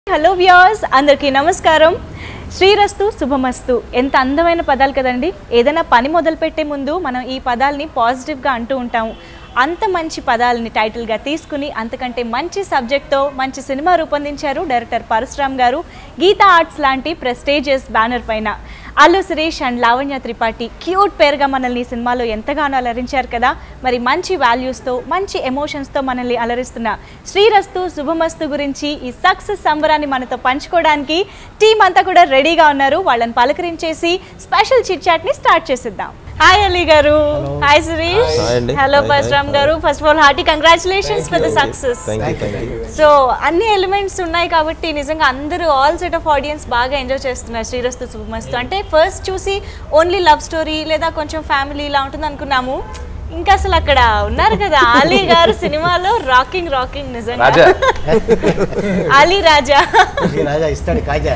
Hello viewers అందరికీ నమస్కారం శ్రీరస్తు శుభమస్తు ఎంత అందమైన పదాలు కదండి ఏదైనా పని మొదలుపెట్టే ముందు మనం ఈ పదాలని పాజిటివ్గా అంటూ ఉంటాము అంత మంచి పదాలని టైటిల్గా తీసుకుని అంతకంటే మంచి సబ్జెక్ట్తో మంచి సినిమా రూపొందించారు డైరెక్టర్ పరశురామ్ గారు గీతా ఆర్ట్స్ లాంటి ప్రెస్టేజియస్ బ్యానర్ పైన అల్లు సురేష్ అండ్ లావణ్య త్రిపాఠి క్యూట్ పేరుగా మనల్ని ఈ సినిమాలో ఎంతగానో అలరించారు కదా మరి మంచి వాల్యూస్తో మంచి ఎమోషన్స్తో మనల్ని అలరిస్తున్న శ్రీరస్తు శుభమస్తు గురించి ఈ సక్సెస్ సంబరాన్ని మనతో పంచుకోవడానికి టీం అంతా కూడా రెడీగా ఉన్నారు వాళ్ళని పలకరించేసి స్పెషల్ చిట్ చాట్ని స్టార్ట్ చేసిద్దాం హాయ్ అలీ గారు హాయ్ సురేష్ Hi అండి. Hello Hi, hi. పరశురామ్ గారు first of all hearty congratulations for the success thank you thank you so అన్ని ఎలిమెంట్స్ ఉన్నాయి కాబట్టి నిజంగా అందరూ ఆల్ సెట్ ఆఫ్ ఆడియన్స్ బాగా ఎంజాయ్ చేస్తున్నారు శ్రీరస్తు శుభమస్తు అంటే ఫస్ట్ చూసి ఓన్లీ లవ్ స్టోరీ లేదా కొంచెం ఫ్యామిలీ ఇలా ఉంటుంది అనుకున్నాము ఇంకా అసలు అక్కడ ఉన్నారు కదా అలీ గారు సినిమాలో రాకింగ్ రాకింగ్ నిజంగా రాజా అలీ రాజా ఈ రాజా ఇస్తాడు కాజా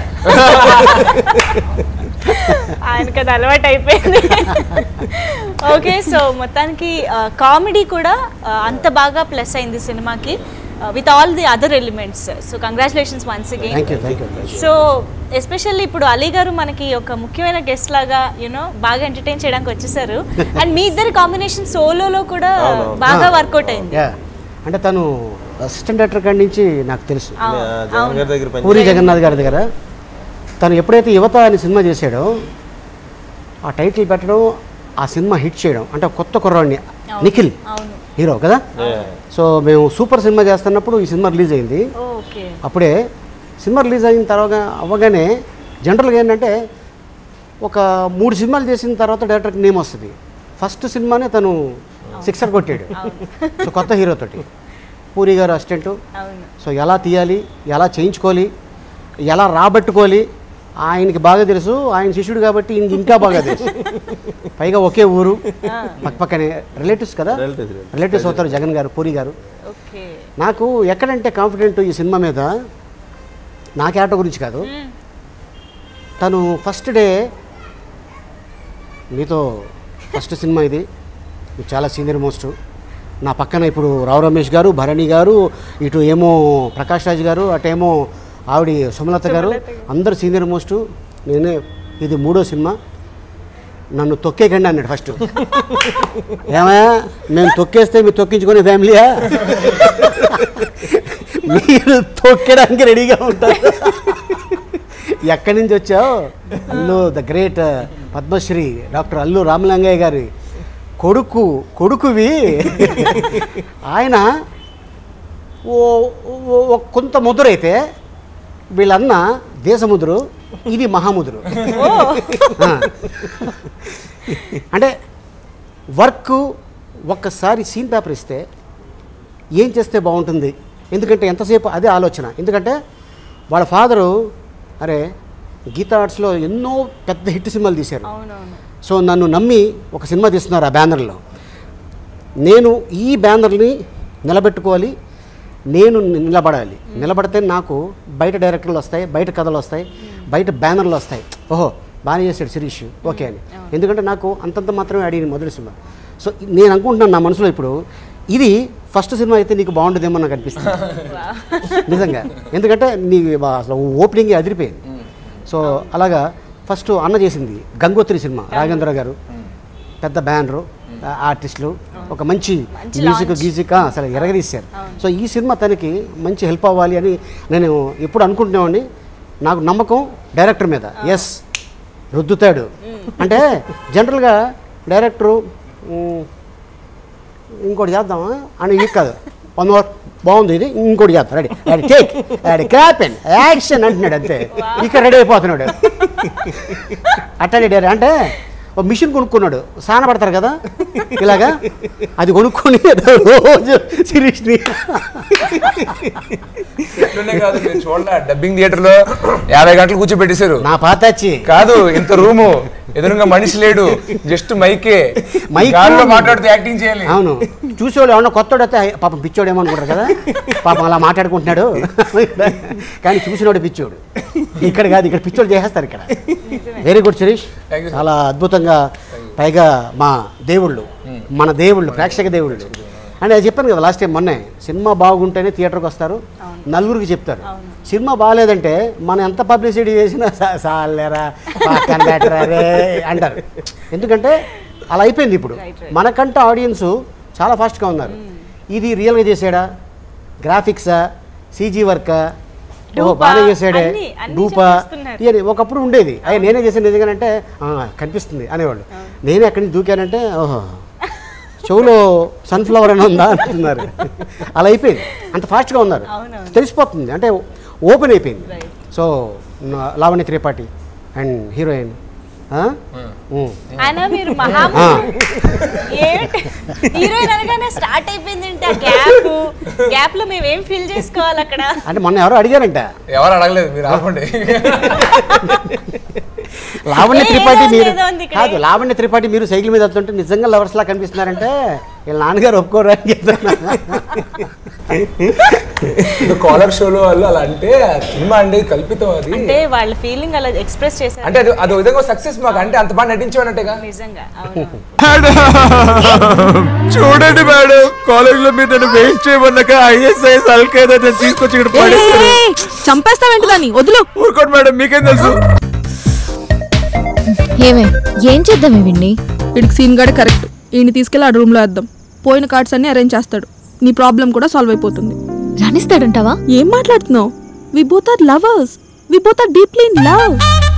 ఆయనకి అది అలవాటు అయిపోయింది ఓకే సో మొత్తానికి కామెడీ కూడా ఆ, అంత బాగా ప్లస్ అయింది సినిమాకి with all the other elements so congratulations once again thank you thank you so especially ఇప్పుడు అలీ గారు మనకి ఒక ముఖ్యమైన గెస్ట్ లాగా యూనో బాగా ఎంటర్టైన్ చేయడానికి వచ్చేసారు అండ్ మీ ఇద్దరి కాంబినేషన్ సోలోలో కూడా అవును. బాగా వర్కౌట్ అయింది యా అంటే తను అసిస్టెంట్ డైరెక్టర్ కాడి నుంచి నాకు తెలుసు అవును, జగన్ అవును. గారి దగ్గర పని పూరి జగన్నాథ్ గారి దగ్గర తను ఎప్పుడైతే యువత అనే సినిమా చేశాడో ఆ టైటిల్ పెట్టడం ఆ సినిమా హిట్ చేయడం అంటే ఒక కొత్త కుర్రాడిని అవును. నిఖిల్ అవును హీరో కదా Yeah. సో మేము సూపర్ సినిమా చేస్తున్నప్పుడు ఈ సినిమా రిలీజ్ అయింది ఓకే అప్పుడే సినిమా రిలీజ్ అయిన తర్వాత అవ్వగానే జనరల్గా ఏంటంటే ఒక మూడు సినిమాలు చేసిన తర్వాత డైరెక్టర్కి నేమ్ వస్తుంది ఫస్ట్ సినిమానే తను సిక్సర్ కొట్టాడు సో కొత్త హీరోతోటి పూరి గారు అసిస్టెంట్ అవును సో ఎలా తీయాలి ఎలా చేయించుకోవాలి ఎలా రాబట్టుకోవాలి ఆయనకి బాగా తెలుసు ఆయన శిష్యుడు కాబట్టి ఈయనకి ఇంకా బాగా తెలుసు పైగా ఒకే ఊరు పక్కపక్కనే రిలేటివ్స్ కదా Relatives, relatives. రిలేటివ్స్ అవుతారు జగన్ గారు పూరి గారు ఓకే నాకు ఎక్కడంటే కాన్ఫిడెంట్ ఈ సినిమా మీద నా క్యారెక్టర్ గురించి కాదు తను ఫస్ట్ డే మీతో ఫస్ట్ సినిమా ఇది మీరు చాలా సీనియర్ మోస్ట్ నా పక్కన ఇప్పుడు రావు రమేష్ గారు భరణి గారు ఇటు ఏమో ప్రకాష్ రాజ్ గారు అటేమో ఆవిడ సుమలత గారు అందరు సీనియర్ మోస్ట్ నేనే ఇది మూడో సినిమా నన్ను తొక్కేకండి అన్నాడు ఫస్ట్ ఏమయ్యా మేము తొక్కేస్తే మీరు తొక్కించుకునే ఫ్యామిలీయా మీరు తొక్కడానికి రెడీగా ఉంటారు ఎక్కడి నుంచి వచ్చావు Allu the great Padmashri doctor Allu Ramalingaiah గారి కొడుకు కొడుకువి ఆయన ఓ ఓ- ఓ కొంత ముదురైతే వీళ్ళన్న దేశముదురు ఇది మహాముదురు ఆ. అంటే వర్క్ ఒక్కసారి సీన్ పేపర్ ఇస్తే ఏం చేస్తే బాగుంటుంది ఎందుకంటే ఎంతసేపు అదే ఆలోచన ఎందుకంటే వాళ్ళ ఫాదరు అరే గీతా ఆర్ట్స్లో ఎన్నో పెద్ద హిట్ సినిమాలు తీశారు అవునవును సో నన్ను నమ్మి ఒక సినిమా తీస్తున్నారు ఆ బ్యానర్లో నేను ఈ బ్యానర్ని నిలబెట్టుకోవాలి నేను నిలబడాలి నిలబడితే నాకు బయట డైరెక్టర్లు వస్తాయి బయట కథలు వస్తాయి బయట బ్యానర్లు వస్తాయి ఓహో బాగానే చేశాడు శిరీష్ ఓకే అని ఎందుకంటే నాకు అంతంత మాత్రమే అడిగింది మొదటి సినిమా సో నేను అనుకుంటున్నాను నా మనసులో ఇప్పుడు ఇది ఫస్ట్ సినిమా అయితే నీకు బాగుంటుందేమో నాకు అనిపిస్తుంది నిజంగా ఎందుకంటే నీ అసలు ఓపెనింగ్ అదిరిపోయింది సో అలాగా ఫస్ట్ అన్న చేసింది గంగోత్రి సినిమా రాఘేంద్ర గారు పెద్ద బ్యానరు ఆర్టిస్టులు ఒక మంచి మంచి మ్యూజిక్ launch. గీజిక్ ఆ, అసలు ఎరగదీశారు సో ఈ సినిమా తనకి మంచి హెల్ప్ అవ్వాలి అని నేను ఎప్పుడు అనుకుంటున్నామండి నాకు నమ్మకం డైరెక్టర్ మీద ఎస్ రుద్దుతాడు అంటే జనరల్గా డైరెక్టరు "ఉమ్, ఇంకోటి చేద్దామా అని ఇది కాదు వన్ మోర్ బాగుంది ఇది ఇంకోటి చేద్దాం రెడీ రెడీ టేక్ రెడీ క్యాపెన్ యాక్షన్ అంటున్నాడు అంతే ఇక్కడ రెడీ అయిపోతున్నాడు అట్టని డైరెక్ట్ అంటే ఒక మిషన్ కొనుక్కున్నాడు సాన పడతారు కదా ఇలాగా అది కొనుక్కొని రోజు సిరీస్ని ఎట్లునే కాదు మీరు చూడలే డబ్బింగ్ థియేటర్ లో యాభై గంటలు కూర్చోబెట్టేశారు నా పాతాచి కాదు ఇంత రూము ఎదురుగా మనిషి లేడు జస్ట్ మైకే మైక్ గాల్లో మాట్లాడుతూ యాక్టింగ్ చేయాలి అవును చూసేవాళ్ళు ఏమన్నా కొత్తోడు అయితే "అయ్య, పాపం పిచ్చోడు ఏమనుకుంటారు కదా పాపం అలా మాట్లాడుకుంటున్నాడు కానీ చూసినోడు పిచ్చోడు ఇక్కడ కాదు ఇక్కడ పిచ్చోడు చేసేస్తారు ఇక్కడ very good Sirish Thank you, sir. చాలా అద్భుతంగా పైగా మా దేవుళ్ళు మన దేవుళ్ళు ప్రేక్షక దేవుళ్ళు అంటే అది చెప్పాను కదా లాస్ట్ టైం మొన్నే సినిమా బాగుంటేనే థియేటర్కి వస్తారు నలుగురికి చెప్తారు సినిమా బాగాలేదంటే మనం ఎంత పబ్లిసిటీ చేసినా "సా- సాలేరా పక్కన పెట్టరా రే" అంటారు ఎందుకంటే అలా అయిపోయింది ఇప్పుడు మనకంటే ఆడియన్స్ చాలా ఫాస్ట్గా ఉన్నారు ఇది రియల్గా చేసాడా గ్రాఫిక్సా సీజీ వర్కా ఓ డూపా, బాగానే చేసాడే అన్నీ- అన్నీ డూపా చెప్పేస్తున్నారు. ఇవన్నీ ఒకప్పుడు ఉండేది అయ్యా నేనే చేసాను నిజంగానంటే "ఆ, కనిపిస్తుంది అనేవాళ్ళు నేనే అక్కడి నుంచి దూకానంటే ఓహో చెవులో సన్ఫ్లవర్ అని ఉందా అంటున్నారు అలా అయిపోయింది అంత ఫాస్ట్గా ఉన్నారు అవునవును. తెలిసిపోతుంది అంటే ఓపెన్ అయిపోయింది సో న- లావణ్య త్రిపాఠి అండ్ హీరోయిన్ ఆయన మీరు మహాము ఏంటి హీరోయిన్ అనగానే స్టార్ట్ అయిపోయింది అంటే ఆ గ్యాప్ గ్యాప్ లో మేము ఏం ఫీల్ చేసుకోవాలి అక్కడ అంటే మొన్న ఎవరో అడిగారంట ఎవరు అడగలేదు మీరు ఆపండి లావణ్య ఏ, త్రిపాఠి ఏదో మీరు ఏదో ఉంది ఇక్కడ. కాదు లావణ్య త్రిపాఠి మీరు సైకిల్ మీద వెళ్తుంటే నిజంగా లవర్స్ లా కనిపిస్తున్నారంటే వీళ్ళ నాన్నగారు ఒప్పుకోరు అని చెప్తున్నా కాలర్ షోలో వాళ్ళు అలా అంటే సినిమా అండి కల్పితం అది అంటే వాళ్ళ ఫీలింగ్ అలా ఎక్స్ప్రెస్ చేశారు అంటే అది అది ఒక విధంగా సక్సెస్ మాకు అంటే అంత బాగా నటించేవానంటేగా నిజంగా అవును చూడండి మేడం కాలేజ్ లో మీరు నన్ను వేస్ట్ చేయమన్నాక ఐఎస్ఐఎస్ అల్కైదా తీసుకొచ్చి ఇక్కడ పడేస్తారు చంపేస్తావేంటి దాన్ని వదులు ఊరుకోండి మేడం మీకేం తెలుసు ఏమే ఏం చేద్దాం ఇవిన్ని వీడికి సీన్ గడే కరెక్ట్ ఈయన తీసుకెళ్ళి ఆ రూమ్ లో వేద్దాం పోయిన కార్డ్స్ అన్ని అరేంజ్ చేస్తాడు నీ ప్రాబ్లం కూడా సాల్వ్ అయిపోతుంది రాణిస్తాడంటావా ఏం మాట్లాడుతున్నావు we both are lovers we both are deeply in love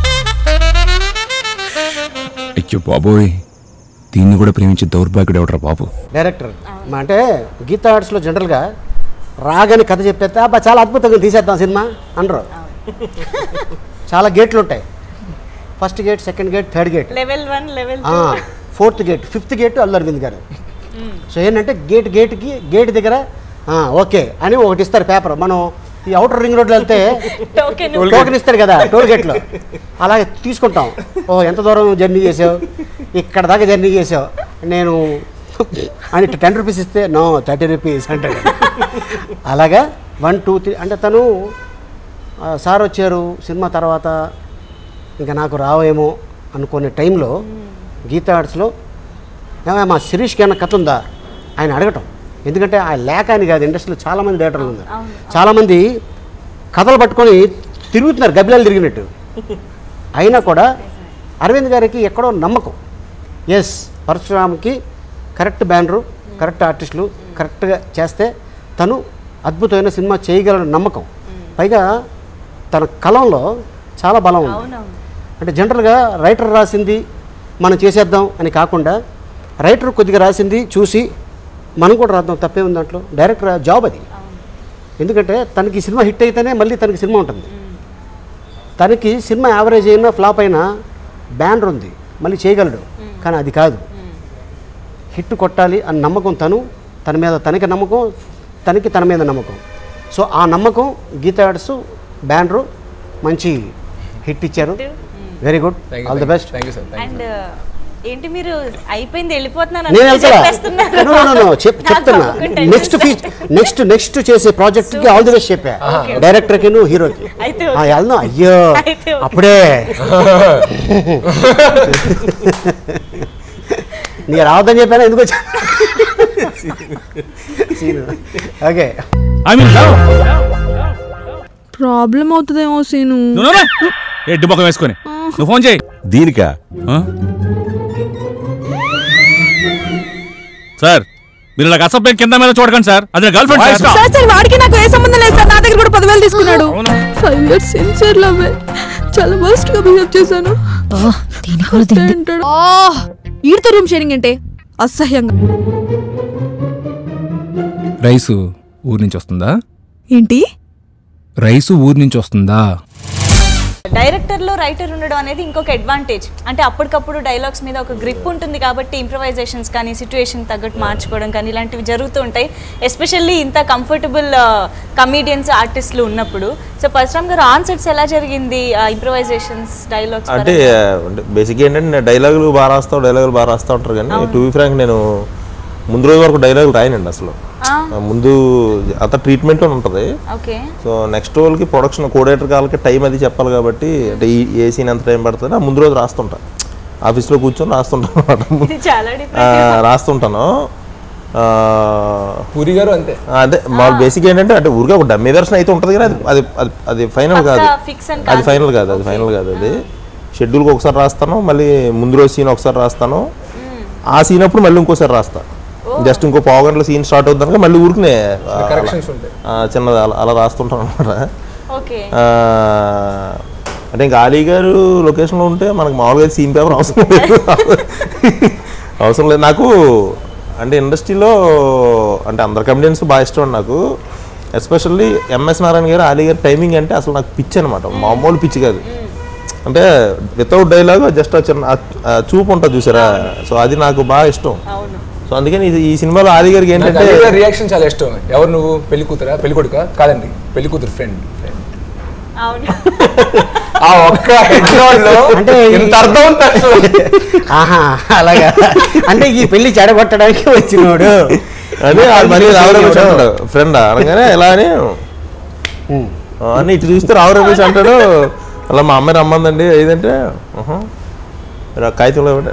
అయ్యో బాబోయ్ దీన్ని కూడా ప్రేమించి దౌర్భాగ్యుడు ఎవడరా బాబు డైరెక్టర్ మా అంటే గీతా ఆర్ట్స్లో జనరల్గా రాగానే కథ చెప్పేస్తే అబ్బా చాలా అద్భుతంగా తీసేద్దాం సినిమా అనరు చాలా గేట్లు ఉంటాయి first gate second gate third gate level one level fourth gate fifth gate Allu Aravind గారు సో ఏంటంటే గేట్ గేట్కి గేట్ దగ్గర ఆ, ఓకే అని ఒకటి ఇస్తారు పేపర్ మనం ఈ అవుటర్ రింగ్ రోడ్లో వెళ్తే టోకెన్ టోకెన్ ఇస్తారు కదా టోల్ గేట్లో అలాగే తీసుకుంటాం ఓ ఎంత దూరం జర్నీ చేసావు ఇక్కడ దాకా జర్నీ చేసావు నేను అని టెన్ రూపీస్ ఇస్తే నో థర్టీ రూపీస్ అంటాడు అలాగా వన్ టూ త్రీ అంటే తను ఆ, సార్ వచ్చారు సినిమా తర్వాత ఇంకా నాకు రావేమో అనుకునే టైంలో గీతా ఆర్ట్స్లో ఏమయ్య మా శిరీష్కి ఏమైనా కథ ఉందా ఆయన అడగటం ఎందుకంటే ఆ లేక అని కాదు ఇండస్ట్రీలో చాలామంది డైరెక్టర్లు ఉన్నారు చాలామంది కథలు పట్టుకొని తిరుగుతున్నారు గబ్బిలాలు తిరిగినట్టు అయినా కూడా అరవింద్ గారికి ఎక్కడో నమ్మకం ఎస్ పరశురామ్కి కరెక్ట్ బ్యానరు కరెక్ట్ ఆర్టిస్టులు కరెక్ట్గా చేస్తే తను అద్భుతమైన సినిమా చేయగలడు నమ్మకం పైగా తన కలంలో చాలా బలం ఉంది అవునవును అంటే జనరల్గా రైటర్ రాసింది మనం చేసేద్దాం అని కాకుండా రైటర్ కొద్దిగా రాసింది చూసి మనం కూడా రాద్దాం తప్పే ఉంది దాంట్లో డైరెక్టర్ జాబ్ అది ఎందుకంటే తనకి సినిమా హిట్ అయితేనే మళ్ళీ తనకి సినిమా ఉంటుంది తనకి సినిమా యావరేజ్ అయినా ఫ్లాప్ అయినా బ్యానర్ ఉంది మళ్ళీ చేయగలడు కానీ అది కాదు హిట్ కొట్టాలి అని నమ్మకం తను తన మీద తనకి నమ్మకం తనకి తన మీద నమ్మకం సో ఆ నమ్మకం గీతా ఆర్ట్స్ బ్యానరు మంచి హిట్ ఇచ్చారు very good all the best thank you sir thank and ఏంటి మీరు అయిపోయింది వెళ్ళిపోతున్నాను నేను అనుకుంటే వెళ్తా చెప్పేస్తున్నారు. No, no, no, చెప్- నాకు చెప్తున్నా ఒప్పుకుంటే నెక్స్ట్ నెక్స్ట్ నెక్స్ట్ చేసే ప్రాజెక్ట్ కి ఆల్ ది బెస్ట్ చెప్పా డైరెక్టర్ కి నువ్వు హీరోకి అయితే ఆ, వెళ్దాం అయ్యో అయితే ఓకే. అప్పుడే నీ రావద్దని చెప్పాను ఎందుకు వచ్చా okay I mean love problem అవుతుందేమో సీను ఎడ్డు ముఖం వేసుకొని నువ్వు ఫోన్ చేయి దీనికా ఆ? సార్ మీరు ఇలా అసభ్యం కింద మీద చూడకండి సార్ అది girlfriend sir sir sir వాడికి నాకు ఏ సంబంధం లేదు సార్ నా దగ్గర కూడా పదివేలు తీసుకున్నాడు అవునా? ఫైవ్ ఇయర్స్ సిన్సియర్ లవ్ చాలా వర్స్ట్ గా బిహేవ్ చేశాను ఓ దీనికి కూడా తిండి అంటాడు. ఆ, ఈడితో రూమ్ షేరింగ్ అంటే అసహ్యంగా రైసు ఊరు నుంచి వస్తుందా ఏంటి రైసు ఊరు నుంచి వస్తుందా డైరెక్టర్లో రైటర్ ఉండడం అనేది ఇంకొక అడ్వాంటేజ్ అంటే అప్పటికప్పుడు డైలాగ్స్ మీద ఒక గ్రిప్ ఉంటుంది కాబట్టి ఇంప్రవైజేషన్స్ కానీ సిచ్యువేషన్ తగ్గట్టు మార్చుకోవడం కానీ ఇలాంటివి జరుగుతూ ఉంటాయి ఎస్పెషల్లీ ఇంత కంఫర్టబుల్ కమీడియన్స్ ఆర్టిస్టులు ఉన్నప్పుడు సో పరశురామ్ గారు ఆన్సెట్స్ ఎలా జరిగింది ఇంప్రవైజేషన్స్ డైలాగ్స్ అంటే బేసిక్ ఏంటంటే నేను డైలాగులు బాగా రాస్తావు డైలాగులు బాగా రాస్తా ఉంటారు కానీ టు బి ఫ్రాంక్ నేను ముందు రోజు వరకు డైలాగులు రాయనండి అసలు ఆ, ముందు అంత ట్రీట్మెంట్ ఉంటుంది ఓకే సో నెక్స్ట్ వాళ్ళకి ప్రొడక్షన్ కోడేటర్ వాళ్ళకి టైం అది చెప్పాలి కాబట్టి అంటే ఈ ఏ సీన్ ఎంత టైం పడుతుంది ఆ ముందు రోజు రాస్తుంటా ఆఫీస్లో కూర్చొని రాస్తుంటాను అనమాట ఇది చాలా ఆ, రాస్తుంటాను ఆ, పూరి గారు అంతే అదే మా బేసిక్ ఏంటంటే అంటే ఊరికే ఒక డమ్మీ వెర్షన్ అయితే ఉంటుంది కానీ అది అది అది అది ఫైనల్ పక్కా కాదు fix అని అది కాదు. ఫైనల్ కాదు అది ఫైనల్ కాదు అది షెడ్యూల్కి ఒకసారి రాస్తాను మళ్ళీ ముందు రోజు సీన్ ఒకసారి రాస్తాను ఆ సీన్ అప్పుడు మళ్ళీ ఇంకోసారి రాస్తా జస్ట్ ఇంకో పావు గంటల సీన్ స్టార్ట్ అవుతుంది మళ్ళీ ఊరికనే ఆ, కరెక్షన్స్ ఉంటాయి ఆ, చిన్నది అలా అలా రాస్తుంటాను అనమాట ఓకే అంటే ఇంకా ఆలీ గారు లొకేషన్లో ఉంటే మనకు మామూలుగా సీన్ పేపర్ అవసరం లేదు అవసరం లేదు నాకు అంటే ఇండస్ట్రీలో అంటే అందరు కమెడియన్స్ బాగా ఇష్టం అండి నాకు ఎస్పెషల్లీ ఎంఎస్ నారాయణ గారు ఆలీ గారి టైమింగ్ అంటే అసలు నాకు పిచ్చి అనమాట మామూలు పిచ్చి కాదు అంటే వితౌట్ డైలాగ్ జస్ట్ చిన్న ఆ- ఆ చూపు ఉంటుంది చూసారా సో అది నాకు బాగా ఇష్టం అవును సో అందుకని ఇది- ఈ సినిమాలో ఆలీ గారికి నాకు ఏంటంటే అలీ గారి రియాక్షన్ చాలా ఇష్టం ఎవరు నువ్వు పెళ్లి కూతురా పెళ్లి కొడుకా కాదండి పెళ్లి కూతురు ఫ్రెండ్ అవును ఆ ఒక్క headshot లో అంటే ఈ- ఎంత అర్థం ఉంటుంది అసలు. ఆహా అలాగా అంటే ఈ పెళ్లి చెడగొట్టడానికి వచ్చినోడు అదే ఆడు మళ్ళీ రావు రమేష్ అంటాడు ఫ్రెండ్ అనగానే ఎలా అని ఉమ్. ఆ, అని ఇటు చూస్తే రావు రమేష్ అంటాడు అలా మా అమ్మాయి రమ్మందండి ఏదంటే "ఆహా, రా, కాగితంలో ఇవ్వండి."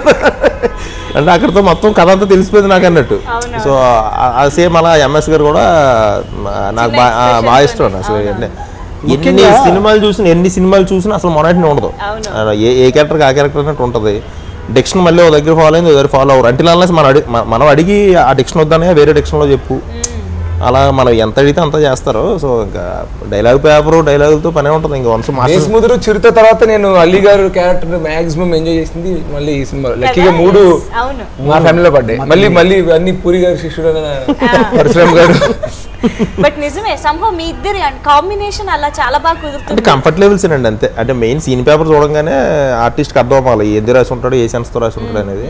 అంటే అక్కడితో మొత్తం కథ అంతా తెలిసిపోయింది నాకు అన్నట్టు అవునా. సో ఆ సేమ్ అలా ఎంఎస్ గారు కూడా మా- నాకు బా- ఆ, బాగా ఇష్టం అండి అసలు అంటే ఎన్ని ముఖ్యంగా- సినిమాలు చూసినా ఎన్ని సినిమాలు చూసినా అసలు మొన్నటిని ఉండదు అవును. ఆ, ఏ ఏ క్యారెక్టర్కి ఆ క్యారెక్టర్ అన్నట్టు ఉంటుంది డిక్షన్ మళ్ళీ ఒక దగ్గర ఫాలో అయింది ఒక దగ్గర ఫాలో అవ్వరు అంటే అన్లెస్ మనం అడిగి మ- మనం అడిగి ఆ డిక్షన్ వద్దనే వేరే డిక్షన్లో చెప్పు అలా మనం ఎంత అడిగితే అంత చేస్తారు సో ఇంకా డైలాగ్ పేపర్ డైలాగులతో పనే ఉంటుంది ఇంకా వన్స్ మాస్టర్ దేశముద్రు చిరుత తర్వాత నేను అలీ గారు క్యారెక్టర్ మాక్సిమం ఎంజాయ్ చేసింది మళ్ళీ ఈ సినిమా లక్కీగా మూడు అవును మా ఫ్యామిలీలో పడ్డాయి మళ్ళీ మళ్ళీ అన్ని పూరి గారు శిష్యుడు పరశురామ్ గారు బట్ నిజమే సంభవం మీ ఇద్దరి కాంబినేషన్ అలా చాలా బాగా అంటే కుదురుతుంది కంఫర్ట్ లెవెల్స్ అండి అంతే అంటే మెయిన్ సీన్ పేపర్ చూడంగానే ఆర్టిస్ట్కి అర్థం అవ్వాలి ఏది రాసి ఉంటాడు ఏ సెన్స్తో రాసి ఉంటాడు అనేది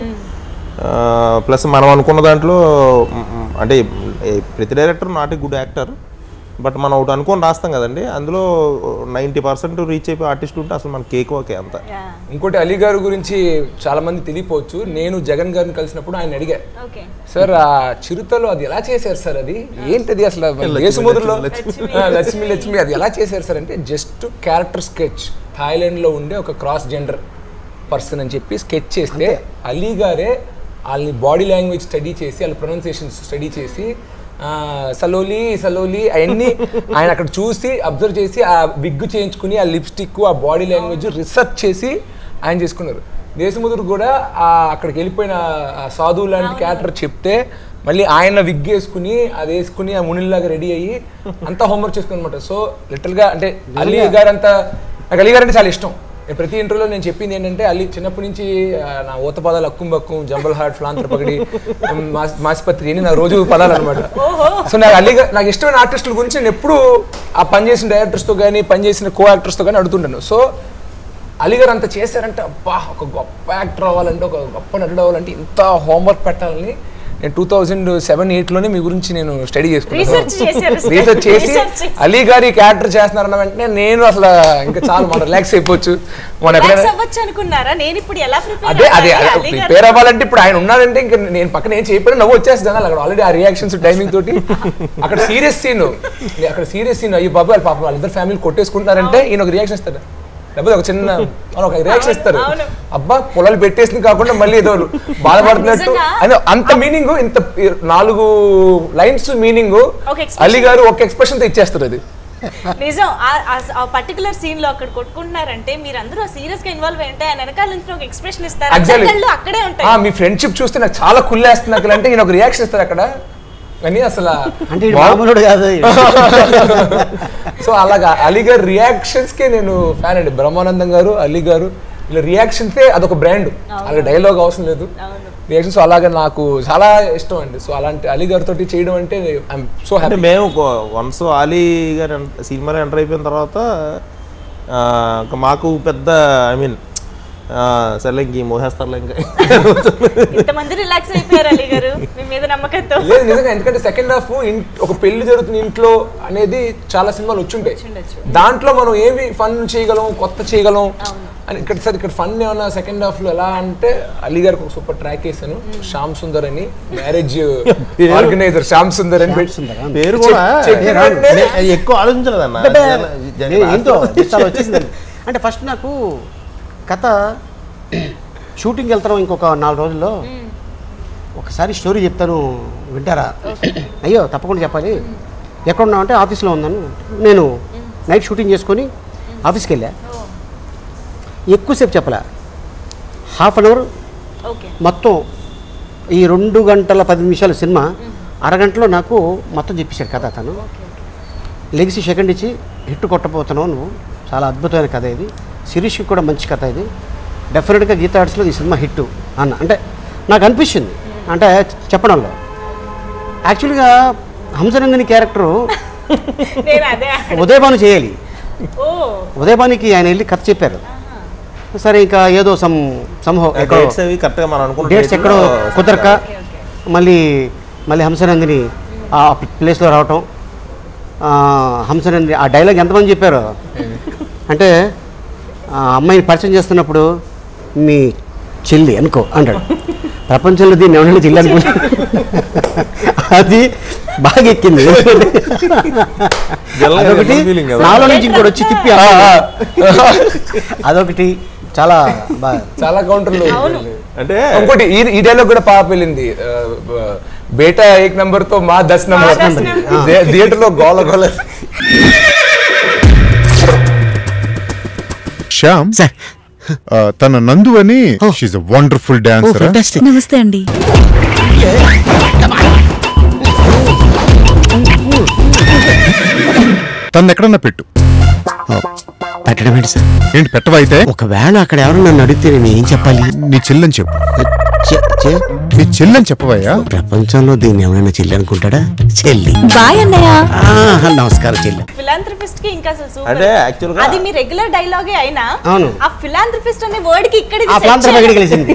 ప్లస్ మనం అనుకున్న దాంట్లో మ్, మ్, అంటే ఏ, ప్రతి director not a good actor but మనం ఒకటి అనుకొని రాస్తాం కదండి అందులో నైంటీ పర్సెంట్ రీచ్ అయిపోయి ఆర్టిస్ట్ ఉంటే అసలు మన కేక్ ఓకే అంత Yeah. ఇంకోటి అలీ గారు గురించి చాలా మంది తెలియపోవచ్చు నేను జగన్ గారిని కలిసినప్పుడు ఆయన అడిగా ఓకే సార్ ఆ చిరుతలో అది ఎలా చేశారు సార్ అది ఏంటది అసలు దేశముద్రలో ఆ, లక్ష్మి లక్ష్మి అది ఎలా చేశారు సార్ అంటే జస్ట్ క్యారెక్టర్ స్కెచ్ థాయిలాండ్ లో ఉండే ఒక క్రాస్ జెండర్ పర్సన్ అని చెప్పి స్కెచ్ చేస్తే అలీ గారే వాళ్ళని బాడీ లాంగ్వేజ్ స్టడీ చేసి వాళ్ళ ప్రొనౌన్సియేషన్స్ స్టడీ చేసి ఆ, సలోలి సలోలి అవన్నీ ఆయన అక్కడ చూసి అబ్జర్వ్ చేసి ఆ విగ్ చేయించుకుని ఆ లిప్స్టిక్ ఆ బాడీ లాంగ్వేజ్ రిసర్చ్ చేసి ఆయన చేసుకున్నారు దేశముద్రు కూడా ఆ అక్కడికి వెళ్ళిపోయిన ఆ సాధువు లాంటి క్యారెక్టర్ చెప్తే మళ్ళీ ఆయన విగ్ వేసుకుని అది వేసుకుని ఆ మునిల్లాగా రెడీ అయ్యి అంతా హోంవర్క్ చేసుకుని అనమాట సో లిటిల్గా అంటే అలీ గారు అంతా నాకు అలీ గారు అంటే చాలా ఇష్టం నేను ప్రతి ఇంటర్వ్యూలో నేను చెప్పింది ఏంటంటే అలీ చిన్నప్పటి నుంచి ఆ, నా ఊత పదాలు అక్కుం బక్కుం జంబల్ హార్ట్ ఫ్లాంతర్ పగడి మాస్- మాసిపత్రి అని నా రోజు పదాలు అనమాట సో నాకు అలీ గారు నాకు ఇష్టమైన ఆర్టిస్టుల గురించి నేను ఎప్పుడు ఆ పనిచేసిన డైరెక్టర్స్తో కానీ పనిచేసిన కో యాక్టర్స్తో కానీ అడుగుతుంటాను సో అలీ గారు అంత చేశారంటే అబ్బా ఒక గొప్ప యాక్టర్ అవ్వాలంటే ఒక గొప్ప నటుడు అవ్వాలంటే ఇంత హోంవర్క్ పెట్టాలని నేను టూ థౌజండ్ సెవెన్ ఎయిట్లోనే మీ గురించి నేను స్టడీ Research చేశారు. చేసుకున్నాను రీసెర్చ్ చేసి Research చేసి. అలీ గారి క్యారెక్టర్ చేస్తున్నారన్న వెంటనే నేను అసలు ఇంకా చాలా మన రిలాక్స్ అయిపోవచ్చు మన రిలాక్స్ ఎక్కడైనా అవ్వచ్చు అనుకున్నారా నేను ఇప్పుడు ఎలా ప్రిపేర్ అదే అదే ప్రిపేర్ అవ్వాలంటే ఇప్పుడు ఆయన ఉన్నాడంటే ఇంకా నేను పక్కన ఏం చేయకపోయినా నవ్వు వచ్చేసి జనాలు అక్కడ ఆల్రెడీ ఆ రియాక్షన్స్ టైమింగ్ తోటి అక్కడ సీరియస్ సీన్ అక్కడ సీరియస్ సీన్ అయ్యి బాబు వాళ్ళ పాపం వాళ్ళిద్దరు ఫ్యామిలీ కొట్టేసుకుంటున్నారంటే ఈయన ఒక రియాక్షన్ ఇస్తాడు లేకపోతే ఒక చిన్న వాళ్ళు ఒక రియాక్షన్ ఇస్తారు అవును. అబ్బా పొలాలు పెట్టేసింది కాకుండా మళ్ళీ ఏదో బాధపడుతున్నట్టు నిజంగా? అని అంత మీనింగ్ ఇంత నాలుగు లైన్స్ మీనింగ్ ఒక expression. అలీ గారు ఒక ఎక్స్ప్రెషన్ తో ఇచ్చేస్తారు అది నిజం ఆ- ఆ- ఆ పర్టికులర్ సీన్ లో అక్కడ కొట్టుకుంటున్నారంటే మీరందరూ సీరియస్ గా ఇన్వాల్వ్ అయి ఉంటే ఆయన వెనకాల నుంచి ఒక ఎక్స్ప్రెషన్ ఇస్తారు Exactly. అందరి కళ్ళు అక్కడే ఆ, ఉంటాయి మీ ఫ్రెండ్షిప్ చూస్తే నాకు చాలా కుళ్ళేస్తుంది అక్కడ అంటే ఈయన ఒక రియాక్షన్ ఇస్తారు అక్కడ కానీ అసలు అంటే ఇది మామూలుడు కాదు సో అలాగా అలీ గారు రియాక్షన్స్ కే నేను ఫ్యాన్ అండి బ్రహ్మానందం గారు అలీ గారు ఇలా రియాక్షన్స్ అదొక బ్రాండ్ అలా డైలాగ్ అవసరం లేదు అవును. రియాక్షన్స్ అలాగే నాకు చాలా ఇష్టం అండి సో అలాంటి అలీ గారితో చేయడం అంటే ఐఎమ్ సో అంటే హ్యాపీ మేము వన్స్ ఆలీ గారు en- సినిమాలో ఎంటర్ అయిపోయిన తర్వాత ఆ, ఇంకా మాకు పెద్ద ఐ మీన్ సర్లే ఇంక ఈ మోహేస్తారులే ఇంకా ఇంతమంది రిలాక్స్ అయిపోయారు అలీ గారు మీ మీద నమ్మకంతో లేదు నిజంగా ఎందుకంటే సెకండ్ హాఫ్ ఒక పెళ్లి జరుగుతున్న ఇంట్లో అనేది చాలా సినిమాలు వచ్చుంటాయి వచ్చుండొచ్చు. దాంట్లో మనం ఏమి ఫన్ చేయగలం కొత్త చేయగలం అని ఇక్కడ సార్ ఇక్కడ ఫన్ ఏమన్నా సెకండ్ హాఫ్ లో ఎలా అంటే అలీ గారికి ఒక సూపర్ ట్రాక్ వేసాను శ్యామ్ సుందర్ అని మ్యారేజ్ ఆర్గనైజర్ శ్యామ్ సుందర్ అని పెట్టి- సుందరా? పేరు కూడా చెప్పిన వెంటనే- నేను ఎక్కువ ఆలోచించలేదన్న నేను ఏంటో చాలా వచ్చేసింది అంటే ఫస్ట్ నాకు కథ షూటింగ్ వెళ్తాం ఇంకొక నాలుగు రోజుల్లో ఒకసారి స్టోరీ చెప్తాను వింటారా అయ్యో తప్పకుండా చెప్పాలి ఎక్కడ ఉన్నావు అంటే ఆఫీస్లో ఉన్నాను నేను నైట్ షూటింగ్ చేసుకొని ఆఫీస్కి వెళ్ళా ఎక్కువసేపు చెప్పలే హాఫ్ అన్ అవర్ ఓకే మొత్తం ఈ రెండు గంటల పది నిమిషాల సినిమా అరగంటలో నాకు మొత్తం చెప్పేశాడు కథ తను లెగిసి సెకండ్ ఇచ్చి హిట్ కొట్టబోతున్నావు నువ్వు చాలా అద్భుతమైన కథ ఇది శిరీష్కి కూడా మంచి కథ ఇది డెఫినెట్గా గీతా ఆర్ట్స్లో ఈ సినిమా హిట్ అన్న అంటే నాకు అనిపించింది అంటే చెప్పడంలో యాక్చువల్గా హంసనందిని క్యారెక్టరు నేను అదే ఉదయభాను చేయాలి ఓ ఉదయభానికి ఆయన వెళ్ళి కథ చెప్పారు సరే ఇంకా ఏదో సమ్ సంభవం ఎక్కడో డేట్స్ అవి కరెక్ట్గా మనం అనుకున్న డేట్స్ ఎక్కడో కుదరక మళ్ళీ మళ్ళీ హంసనందిని ఆ ప్లేస్లో రావటం ఆ, హంసనందిని ఆ డైలాగ్ ఎంతమంది చెప్పారు అంటే ఆ అమ్మాయిని పరిచయం చేస్తున్నప్పుడు మీ చెల్లి అనుకో అంటాడు ప్రపంచంలో దీన్ని ఎవరైనా చెల్లి అనుకుంటా అది బాగా ఎక్కింది జనరల్గా అదొకటి ఎవరి feeling కదా? నాలో నుంచి ఇంకోటి వచ్చి తిప్పి అదొకటి చాలా బాగా చాలా కౌంటర్లు అంటే ఇంకోటి ఈ ఈ డైలాగ్ కూడా పాప వెళ్ళింది ఆ, ఆ, బేటా ఏక్ నంబర్ తో మా దస్ నంబర్ దస్ నంబర్. థియేటర్ లో గోల గోల శ్యామ్ సార్ ఆ, తన నందు అని షీఈ్ అ వండర్ఫుల్ డాన్సర్ నమస్తే అండి తన ఎక్కడన్నా పెట్టు పెట్టడం ఏంటి సార్ ఏంటి పెట్టవా అయితే ఒకవేళ అక్కడ ఎవరు నన్ను అడిగితే నేను ఏం చెప్పాలి నీ చెల్లని చెప్పు చె- చె- నీ చెల్లని చెప్పవయ్యా ప్రపంచంలో దీన్ని ఎవరైనా చెల్లి అనుకుంటాడా చెల్లి బాయ్ అన్నయ్య ఆ, నమస్కారం చెల్లి ఫిలాంథ్రపిస్ట్ కి ఇంకా అసలు సూపర్ అంటే actual గా- అది మీ రెగ్యులర్ డైలాగే అయినా అవును. ఆ ఫిలాంథ్రపిస్ట్ అనే వర్డ్ కి ఇక్కడ ఆ ప్రాంతం ఎక్కడికి కలిసింది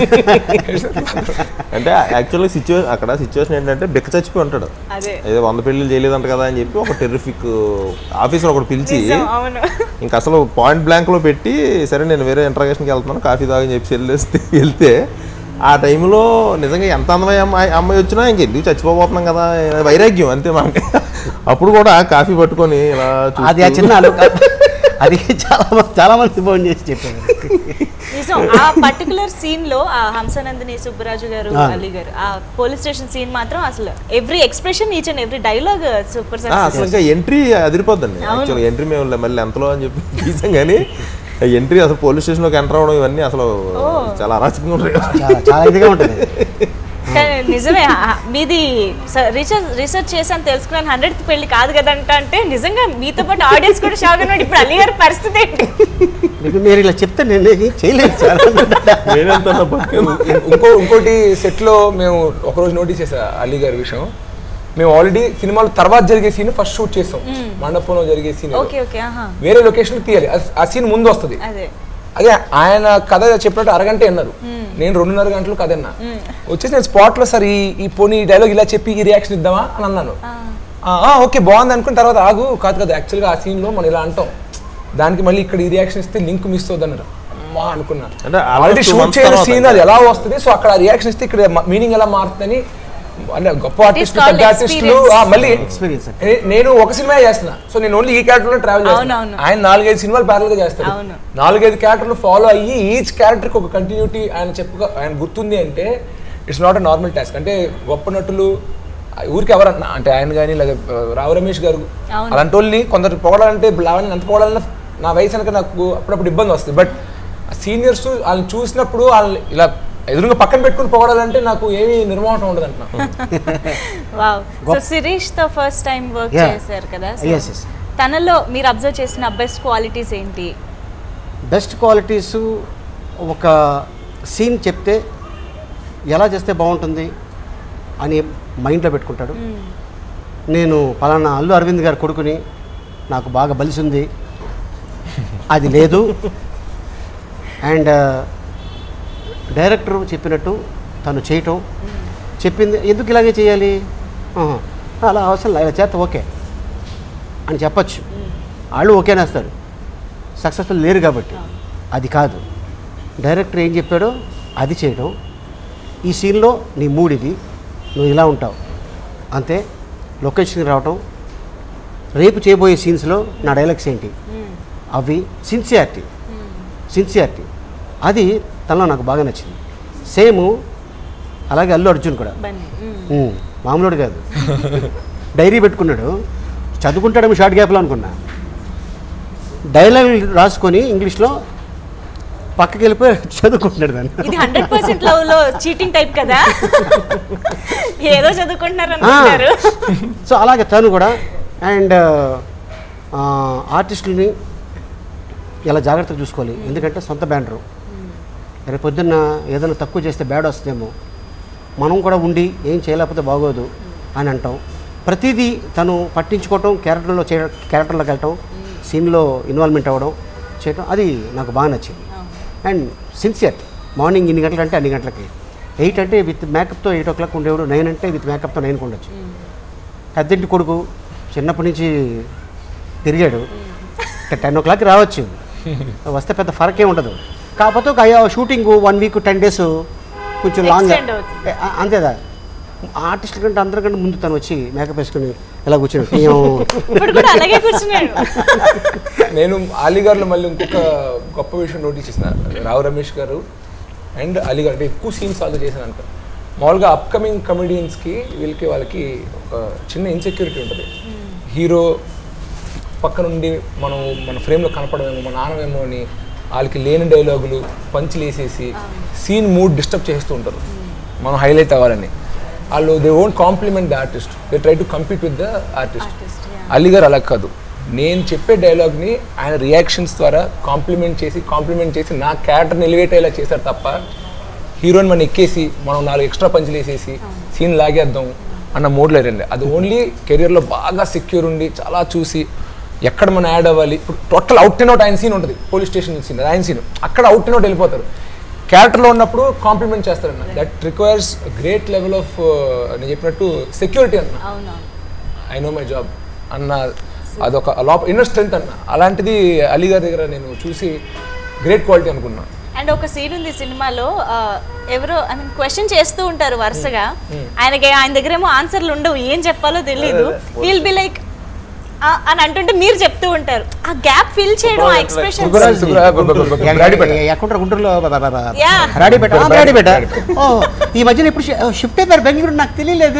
అంటే యాక్చువల్గా సిచ్యువేషన్ అక్కడ సిచ్యువేషన్ ఏంటంటే బిక్క చచ్చిపోయి ఉంటాడు అదే ఏదో వంద పెళ్ళిళ్ళు చేయలేదంట కదా అని చెప్పి ఒక టెర్రిఫిక్ ఆఫీసర్ ఒకటి పిలిచి నిజం, అవును ఇంకా అసలు పాయింట్ బ్లాంక్ లో పెట్టి సరే నేను వేరే ఇంటర్గేషన్కి వెళ్తున్నాను కాఫీ తాగని చెప్పి వెళ్ళేస్తే వెళ్తే ఆ టైంలో నిజంగా ఎంత అందమైన అమ్మాయి అమ్మాయి వచ్చినా ఇంక ఎందుకు చచ్చిపోబోతున్నాం కదా వైరాగ్యం అంతే మనకి అప్పుడు కూడా కాఫీ పట్టుకొని ఇలా అది ఆ చూస్తూ- చిన్న అలు అది చాలా మంది- చాలా మంది ఫోన్ చేసి చెప్పారు నిజం ఆ పర్టికులర్ సీన్ లో ఆ హంసనందిని సుబ్బరాజు గారు ఆ. అలీ గారు ఆ పోలీస్ స్టేషన్ సీన్ మాత్రం అసలు every expression each and every dialogue super ఆ, అసలు ఇంకా ఎంట్రీ అదిరిపోద్దండి యాక్చువల్గా ఎంట్రీ మేము మళ్ళీ ఎంతలో అని చెప్పి తీసాం కానీ ఎంట్రీ అసలు పోలీస్ స్టేషన్లోకి ఎంటర్ అవ్వడం ఇవన్నీ అసలు చాలా అరాచకంగా ఉంటాయి చాలా చాలా ఇదిగా ఉంటుంది కానీ నిజమే ఆ, మీది రీసెర్చ్ రీసెర్చ్ చేశాను తెలుసుకున్నాను హండ్రెడ్ పెళ్లి కాదు కదంట అంటే నిజంగా మీతో పాటు ఆడియన్స్ కూడా షాక్ అన్నాడు ఇప్పుడు అలీ గారి పరిస్థితి ఏంటి మీకు మీరు ఇలా చెప్తే నేను ఏమీ చేయలేదు సార్ నేనెంత బతికాను. ఇంకో ఇంకోటి సెట్ లో మేము ఒకరోజు నోటీస్ చేసా అలీ గారి విషయం మేము ఆల్రెడీ సినిమాలో తర్వాత జరిగే సీన్ ఫస్ట్ షూట్ చేస్తాం మండపంలో జరిగే సీన్ ఓకే ఓకే ఆహా వేరే లొకేషన్ తీయాలి అది- ఆ సీన్ ముందు వస్తుంది అదే అదే ఆయన కథ చెప్పినట్టు అరగంట అన్నారు నేను రెండున్నర గంటలు కథ అన్నా వచ్చేసి నేను స్పాట్ లో సార్ ఈ ఈ పోనీ డైలాగ్ ఇలా చెప్పి ఈ రియాక్షన్ ఇద్దామా అని అన్నాను "ఆ, ఆ, ఓకే బాగుంది అనుకున్న తర్వాత ఆగు కాదు కదా యాక్చువల్గా ఆ scene లో మనం ఇలా అంటాం దానికి మళ్ళీ ఇక్కడ ఈ రియాక్షన్ ఇస్తే లింక్ మిస్ అవుతుంది అన్నారు అమ్మా అనుకున్నా అంటే already almost two shoot months చేయని తర్వాత సీన్ అది ఎలా వస్తుంది సో అక్కడ రియాక్షన్ ఇస్తే ఇక్కడ మీనింగ్ ఎలా మారుతుందని అంటే గొప్ప ఆర్టిస్టులు called పెద్ద ఆర్టిస్టులు experience. మళ్ళీ ఎక్స్పీరియన్స్ నే- నేను ఒక సినిమా చేస్తున్నా సో నేను ఓన్లీ ఈ క్యారెక్టర్ లో ట్రావెల్ చేస్తాను అవునవును. ఆయన నాలుగైదు సినిమాలు ప్యారల్ గా చేస్తాడు అవును. నాలుగైదు క్యారెక్టర్లు ఫాలో అయ్యి ఈచ్ క్యారెక్టర్ కి ఒక కంటిన్యూటీ ఆయన చెప్పుగా ఆయన గుర్తుంది అంటే it's not a normal task అంటే గొప్ప నటులు ఆ ఊరికి ఎవరన్నా అంటే ఆయన కానీ లేదా ఆ, రావు రమేష్ గారు అవును. అలాంటి వాళ్ళని కొందరు పొగడాలంటే లావణ్య ఎంత పొగడాలన్నా నా వయసు అనక నాకు అప్పుడప్పుడు ఇబ్బంది వస్తుంది బట్ సీనియర్స్ వాళ్ళని చూసినప్పుడు వాళ్ళని ఇలా ఎదురుగా పక్కన పెట్టుకుని పొగడాలంటే నాకు ఏమీ నిర్మోహం ఉండదు అంటున్నా వావ్ సో శిరీష్ తో ఫస్ట్ టైం వర్క్ Yeah. చేశారు కదా So, Yes, yes. తనలో మీరు అబ్జర్వ్ చేసిన బెస్ట్ క్వాలిటీస్ ఏంటి బెస్ట్ క్వాలిటీస్ ఒక సీన్ చెప్తే ఎలా చేస్తే బాగుంటుంది అని మైండ్లో పెట్టుకుంటాడు నేను పలానా అల్లు అరవింద్ గారి కొడుకుని నాకు బాగా బలిసింది అది లేదు అండ్ డైరెక్టర్ చెప్పినట్టు తను చేయటం చెప్పింది ఎందుకు ఇలాగే చేయాలి ఆహా, అలా అవసరం లేదు, ఇలా చేత ఓకే అని చెప్పచ్చు వాళ్ళు ఓకేనేస్తారు సక్సెస్ఫుల్ లేరు కాబట్టి అది కాదు డైరెక్టర్ ఏం చెప్పాడో అది చేయడం ఈ సీన్లో నీ మూడ్ ఇది నువ్వు ఇలా ఉంటావు అంతే లొకేషన్కి రావటం రేపు చేయబోయే సీన్స్లో నా డైలాగ్స్ ఏంటి అవి సిన్సియారిటీ సిన్సియారిటీ అది తనలో నాకు బాగా నచ్చింది సేమ్ అలాగే అల్లు అర్జున్ కూడా బన్నీ మ్మ్. ఉమ్, మామూలుడు కాదు డైరీ పెట్టుకున్నాడు చదువుకుంటాడేమో షార్ట్ గ్యాప్లో అనుకున్నా డైలాగ్ రాసుకొని ఇంగ్లీష్లో పక్కకి వెళ్ళిపోయి చదువుకుంటున్నాడు దాన్ని ఇది హండ్రెడ్ పర్సెంట్ లవ్ లో చీటింగ్ టైప్ కదా ఏదో చదువుకుంటున్నారు ఆ, అనుకుంటున్నారు సో అలాగే తను కూడా అండ్ ఆర్టిస్టులని ఇలా జాగ్రత్తగా చూసుకోవాలి ఎందుకంటే సొంత బ్యాండరు రేపు పొద్దున్న ఏదైనా తక్కువ చేస్తే బ్యాడ్ వస్తుందేమో మనం కూడా ఉండి ఏం చేయలేకపోతే బాగోదు అని అంటాం ప్రతిదీ తను పట్టించుకోవటం క్యారెక్టర్లో చే క్యారెక్టర్లోకి వెళ్ళటం సీన్లో ఇన్వాల్వ్మెంట్ అవ్వడం చేయటం అది నాకు బాగా నచ్చింది అండ్ సిన్సియర్ మార్నింగ్ ఇన్ని గంటలు అంటే అన్ని గంటలకి ఎయిట్ అంటే విత్ మేకప్తో ఎయిట్ ఓ క్లాక్ ఉండేవాడు నైన్ అంటే విత్ మేకప్తో నైన్కి ఉండొచ్చు పెద్దింటి కొడుకు చిన్నప్పటి నుంచి తిరిగాడు టెన్ ఓ క్లాక్ రావచ్చు వస్తే పెద్ద ఫరక్ ఏమి ఉండదు కాకపోతే ఒక shooting one week ten days కొంచెం లాంగ్ Extend అవుతుంది. అంతేదా ఆర్టిస్టుల కంటే అందరికంటే ముందు తను వచ్చి మేకప్ వేసుకుని ఇలా కూర్చుని "ఏం?" ఇప్పుడు కూడా అలాగే కూర్చున్నాడు నేను అలీగార్లో మళ్ళీ ఇంకొక గొప్ప విషయం నోటీస్ చేసిన రావు రమేష్ గారు అండ్ అలీగార్ అంటే ఎక్కువ సీన్స్ సాల్వ్ చేశాను అనుకో మామూలుగా అప్కమింగ్ కమెడియన్స్కి వీళ్ళకి వాళ్ళకి ఒక చిన్న ఇన్సెక్యూరిటీ ఉంటుంది హీరో పక్క నుండి మనం మన ఫ్రేమ్లో కనపడమేమో మన నాన్నమేమో అని వాళ్ళకి లేని డైలాగులు పంచులు వేసేసి సీన్ మూడ్ డిస్టర్బ్ చేస్తూ ఉంటారు మనం హైలైట్ అవ్వాలని వాళ్ళు they won't compliment the artist they try to compete with the artist Ali గారు అలా కాదు నేను చెప్పే డైలాగ్ని ఆయన రియాక్షన్స్ ద్వారా కాంప్లిమెంట్ చేసి కాంప్లిమెంట్ చేసి నా క్యారెక్టర్ని ఎలివేట్ అయ్యేలా చేశారు తప్ప హీరోని మనం ఎక్కేసి మనం నాలుగు ఎక్స్ట్రా పంచులు వేసేసి సీన్ లాగేద్దాం అన్న మోడ్లో రండి అది ఓన్లీ కెరియర్లో బాగా సెక్యూర్ ఉండి చాలా చూసి ఎక్కడ మనం యాడ్ అవ్వాలి ఇప్పుడు టోటల్ అవుట్ అండ్ అవుట్ ఆయన సీన్ ఉంటుంది పోలీస్ స్టేషన్ సీన్ ఆయన సీన్ అక్కడ అవుట్ అండ్ అవుట్ వెళ్ళిపోతారు క్యారెక్టర్లో ఉన్నప్పుడు కాంప్లిమెంట్ చేస్తారన్న that requires great level of నేను చెప్పినట్టు సెక్యూరిటీ అన్న అవునవును ఐ నో మై జాబ్ అన్న అదొక లోప ఇన్నర్ స్ట్రెంత్ అన్న అలాంటిది అలీ గారి దగ్గర నేను చూసి గ్రేట్ క్వాలిటీ అనుకున్నా అండ్ ఒక సీన్ ఉంది సినిమాలో ఆ, ఎవరో ఐ మీన్ క్వశ్చన్ చేస్తూ ఉంటారు వరుసగా ఆయనకి ఆయన దగ్గర ఏమో ఆన్సర్లు ఉండవు ఏం చెప్పాలో తెలియదు హీల్ బి లైక్ అని అంటుంటే మీరు చెప్తూ ఉంటారు ఆ గ్యాప్ ఫిల్ చేయడం ఆ ఎక్స్ప్రెషన్ సుబ్బరాజ్ సుబ్బరా- బ- బ- బ- బ- రాడిపేట. ఎక్కడ గుంటూరులో బ- బ- బ- Yeah. రాడిపేట ఆ, రాడిపేట ఓ ఈ మధ్యన ఇప్పుడు షి- షిఫ్ట్ అయిపోయారు బెంగళూరు నాకు తెలియలేదు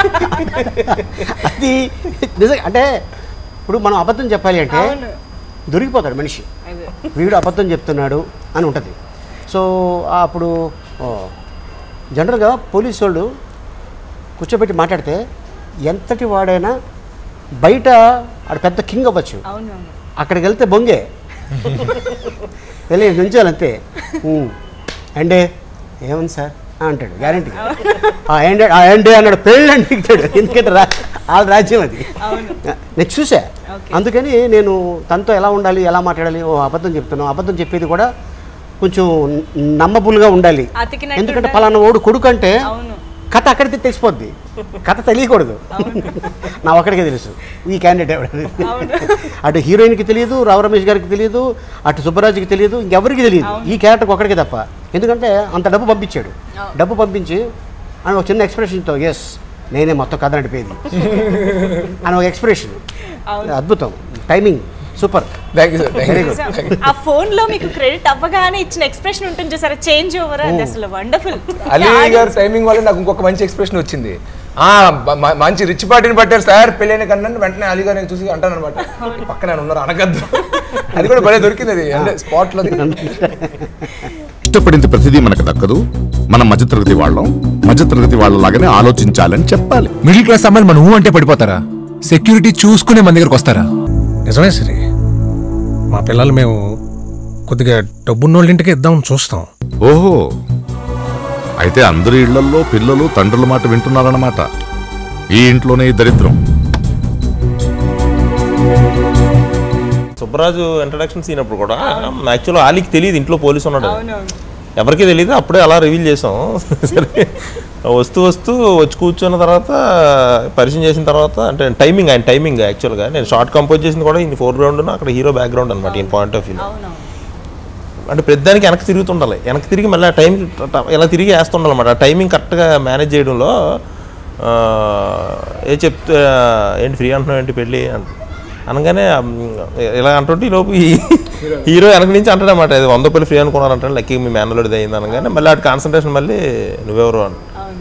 అది నిజంగా అంటే ఇప్పుడు మనం అబద్ధం చెప్పాలి అంటే అవును. దొరికిపోతాడు మనిషి వీడు అబద్ధం చెప్తున్నాడు అని ఉంటుంది సో ఆ అప్పుడు ఓ, జనరల్గా పోలీసు వాళ్ళు కూర్చోబెట్టి మాట్లాడితే ఎంతటి వాడైనా బయట ఆడ పెద్ద కింగ్ అవ్వచ్చు అవునవును అక్కడికి వెళ్తే బొంగే వెళ్ళి నుంచాలి అంతే "ఉమ్, అండే ఏముంది సార్ ఆ, అంటాడు గ్యారంటీ అండే అండే అన్నాడు పెళ్ళి అంటే దిగుతాడు ఎందుకంటే రా వాళ్ళ రాజ్యం అది నేను చూసా అందుకని నేను తనతో ఎలా ఉండాలి ఎలా మాట్లాడాలి ఓ అబద్ధం చెప్తున్నాను అబద్ధం చెప్పేది కూడా కొంచెం నమ్మబుల్గా ఉండాలి అతికినట్టు ఎందుకంటే ఉండాలి. పలానా ఓడు కొడుకు అంటే అవును. కథ అక్కడితే తెలిసిపోద్ది కథ తెలియకూడదు నా ఒక్కడికే తెలుసు ఈ క్యాండిడేట్ ఎవడని అటు హీరోయిన్కి తెలియదు రావు రమేష్ గారికి తెలియదు అటు సుబ్బరాజుకి తెలియదు ఇంకెవరికి తెలియదు ఈ క్యారెక్టర్కి ఒక్కడికే తప్ప ఎందుకంటే అంత డబ్బు పంపించాడు డబ్బు పంపించి అని ఒక చిన్న ఎక్స్ప్రెషన్తో ఎస్ నేనే మొత్తం కథ నడిపేది అని ఒక ఎక్స్ప్రెషన్ అద్భుతం timing super thank you sir thank you నిజం. ఆ ఫోన్ లో మీకు క్రెడిట్ అవ్వగానే ఇచ్చిన ఎక్స్ప్రెషన్ ఉంటుంది చూసారా చేంజ్ ఓవర్ అది అసలు వండర్ఫుల్ అలీ గారు టైమింగ్ వల్ల నాకు ఇంకొక మంచి ఎక్స్ప్రెషన్ వచ్చింది ఆ బ- మ- మంచి రిచ్ పార్టీని పట్టారు సార్ పెళ్ళైన కన్నా వెంటనే అలీ గారిని చూసి అంటాను అనమాట పక్కన ఆయన ఉన్నారు అనగద్దు అది కూడా భలే దొరికింది అది అంటే స్పాట్ లో ఇష్టపడింది ప్రతిదీ మనకు దక్కదు మనం మధ్యతరగతి వాళ్ళం మధ్యతరగతి వాళ్ళలాగానే ఆలోచించాలని చెప్పాలి మిడిల్ క్లాస్ అమ్మాయిలు మన ఊ అంటే పడిపోతారా సెక్యూరిటీ చూసుకునే మన దగ్గరకు వస్తారా నిజమే సరే మా పిల్లలు మేము కొద్దిగా డబ్బున్నోళ్ళ ఇంటికి ఇద్దామని చూస్తాం ఓహో అయితే అందరి ఇళ్లల్లో పిల్లలు తండ్రుల మాట వింటున్నారన్నమాట ఈ ఇంట్లోనే ఈ దరిద్రం సుబ్బరాజు ఇంట్రడక్షన్ సీన్ అప్పుడు కూడా యాక్చువల్ ఆలీకి తెలియదు ఇంట్లో పోలీసు ఉన్నాడు ఎవరికి తెలియదు అప్పుడే అలా రివీల్ చేసాం సరే వస్తూ వస్తూ వచ్చి కూర్చున్న తర్వాత పరిచయం చేసిన తర్వాత అంటే టైమింగ్ ఆయన టైమింగ్ యాక్చువల్గా నేను షార్ట్ కంపోజ్ చేసింది కూడా ఈయన ఫోర్ గ్రౌండ్ అక్కడ హీరో బ్యాక్గ్రౌండ్ అనమాట ఈయన పాయింట్ ఆఫ్ వ్యూ అంటే ప్రతిదానికి వెనక్కి తిరుగుతుండాలి వెనక్కి తిరిగి మళ్ళీ ఆ టైం ఇలా తిరిగి వేస్తుండాలి అనమాట ఆ టైమింగ్ కరెక్ట్గా మేనేజ్ చేయడంలో ఆ, ఏ చెప్తే ఏంటి ఫ్రీ అంటున్నావు ఏంటి పెళ్ళి అంట అనగానే ఉమ్, ఇలా అంటుంటే ఈ లోపు ఈ హీరో వెనక నుంచి అంటాడు అనమాట ఇది వంద రూపాయలు ఫ్రీ అనుకున్నారంటే లక్కీ మీ మేనలోది అయింది అనగానే మళ్ళీ అటు కాన్సన్ట్రేషన్ మళ్ళీ నువ్వెవరు అని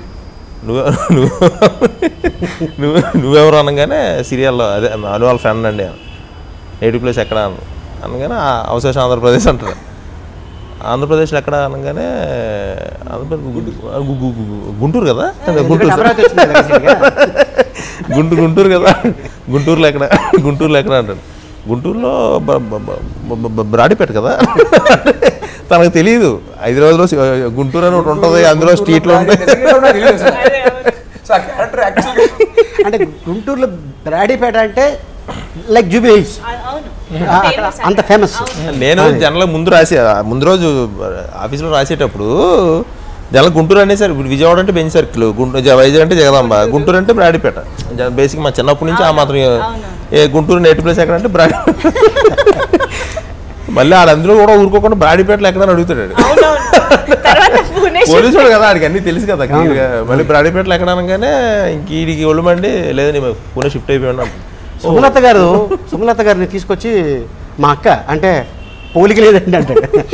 నువ్వు నువ్వు నువ్వు నువ్వెవరు అనగానే సీరియల్లో అదే అను వాళ్ళ ఫ్రెండ్ అండి నేటివ్ ప్లేస్ ఎక్కడ అన్న అనగానే ఆ అవశేషం ఆంధ్రప్రదేశ్ అంటారు ఆంధ్రప్రదేశ్లో ఎక్కడ అనగానే ఆంధ్రప్రదేశ్ గు- గు- గు- గు- గుంటూరు కదా గుంటూరు సార్. అమరావతి వచ్చింది కదా recent గా. గుంటూరు గుంటూరు కదా గుంటూరులో ఎక్కడ గుంటూరులో ఎక్కడ అంటాడు గుంటూరులో బ- బ- బ- బ- బ- బ్రాడిపేట కదా తనకు తెలియదు హైదరాబాద్లో సి- గుంటూరు అని ఒకటి ఉంటుంది అందులో స్ట్రీట్లో ఉంటాయి నిజంగా కూడా తెలియదు సార్. సో ఆ క్యారెక్టర్ యాక్చువల్గా అంటే గుంటూరులో బ్రాడీపేట అంటే లైక్ జూబీ హిల్స్ అవును ఆ, అక్కడ అంత ఫేమస్ నేను జనరల్ ముందు రాసే ముందు రోజు ఆఫీస్లో రాసేటప్పుడు జనరల్ గుంటూరు అనేసరి ఇప్పుడు విజయవాడ అంటే బెంచ్ సర్కిల్ గుంటూరు జ- వైజాగ్ అంటే జగదాంబ గుంటూరు అంటే బ్రాడిపేట బేసిక్ మా చిన్నప్పటి నుంచి ఆ మాత్రం ఏ గుంటూరు నేటివ్ ప్లేస్ ఎక్కడ అంటే బ్రాడి మళ్ళీ ఆడందరూ కూడా ఊరుకోకుండా బ్రాడిపేటలో ఎక్కడ అడుగుతాడు ఆడు. తర్వాత పూణే పోలీసుడు కదా ఆడికి అన్ని తెలుసు కదా clear గా. మళ్ళీ బ్రాడిపేటలో ఎక్కడ అనగానే ఇంక వీడికి ఒళ్ళు మండి లేదు నేను పూణే షిఫ్ట్ అయిపోయి ఉన్నాం సుమలత గారు సుమలత గారిని తీసుకొచ్చి మా అక్క అంటే పోలిక లేదండి అంటే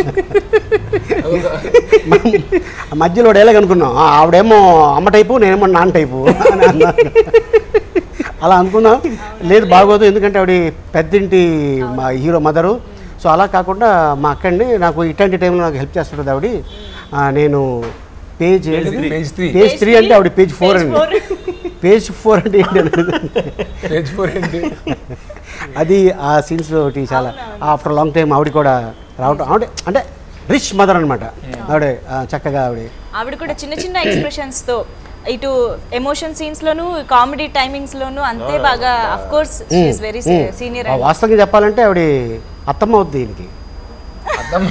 ఆ మధ్యలో డైలాగ్ అనుకున్నాం ఆ, ఆవిడేమో అమ్మ టైపు నేనేమో నాన్న టైపు అని అన్నారు. అలా అనుకున్నాం లేదు బాగోదు ఎందుకంటే ఆవిడ పెద్దింటి మా హీరో మదరు సో అలా కాకుండా మా అక్కండి నాకు ఇట్లాంటి టైంలో నాకు హెల్ప్ చేస్తుంటుంది ఆవిడ ఆ, నేను page page three page three అంటే ఆవిడ పేజ్ ఫోర్ అండి పేజ్ ఫోర్ అంటే ఏంటి అని అడుగుతాను. పేజ్ ఫోర్ ఏంటి అది ఆ సీన్స్ ఒకటి చాలా ఆఫ్టర్ లాంగ్ టైం ఆవిడ కూడా రావటం ఆవిడ అంటే రిచ్ మదర్ అనమాట ఆవిడ ఆ, చక్కగా ఆవిడ ఆవిడ కూడా చిన్న చిన్న ఎక్స్ప్రెషన్స్ తో ఇటు ఎమోషన్ సీన్స్ లోను కామెడీ టైమింగ్స్ లోను అంతే బాగా of course she's very senior ఆ, వాస్తవంగా చెప్పాలంటే ఆవిడ అత్తమ్మ అవుద్ది దీనికి అర్థం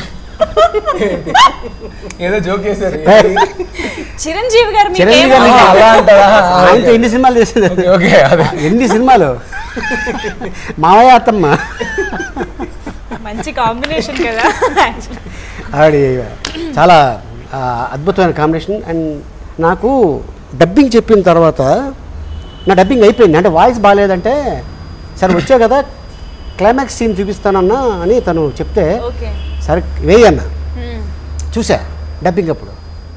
ఏదో జోక్ చేశారు చిరంజీవి గారు మీకు చిరంజీవి ఏమో- గారు ఆ, అలా అంటారా ఆయనతో ఎన్ని సినిమాలు చేసింది ఓకే, ఓకే అదే ఎన్ని సినిమాలు మావయ్య అత్తమ్మ మంచి కాంబినేషన్ కదా ఆవిడ చాలా ఆ, అద్భుతమైన కాంబినేషన్ అండ్ నాకు డబ్బింగ్ చెప్పిన తర్వాత నా డబ్బింగ్ అయిపోయింది అంటే వాయిస్ బాగాలేదంటే సరే వచ్చావు కదా క్లైమాక్స్ సీన్ చూపిస్తానన్నా అని తను చెప్తే ఓకే సరే వేయన్నా చూసా డబ్బింగ్ అప్పుడు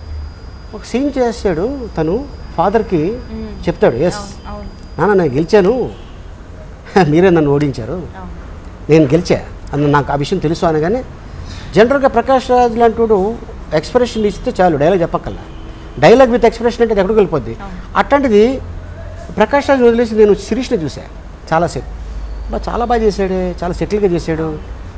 ఒక సీన్ చేసాడు తను ఫాదర్కి చెప్తాడు ఎస్ అవును నాన్న నేను గెలిచాను మీరే నన్ను ఓడించారు నేను గెలిచా అని నాకు ఆ విషయం తెలుసు అనగానే జనరల్గా ప్రకాష్ రాజ్ లాంటి వాడు ఎక్స్ప్రెషన్ ఇస్తే చాలు డైలాగ్ చెప్పక్కల్లా డైలాగ్ విత్ ఎక్స్ప్రెషన్ అంటే అది ఎక్కడికి వెళ్ళిపోద్ది అట్లాంటిది ప్రకాష్ రాజ్ వదిలేసి నేను శిరీష్ని చూసా చాలాసేపు బా చాలా బాగా చేశాడు చాలా సెటిల్గా చేశాడు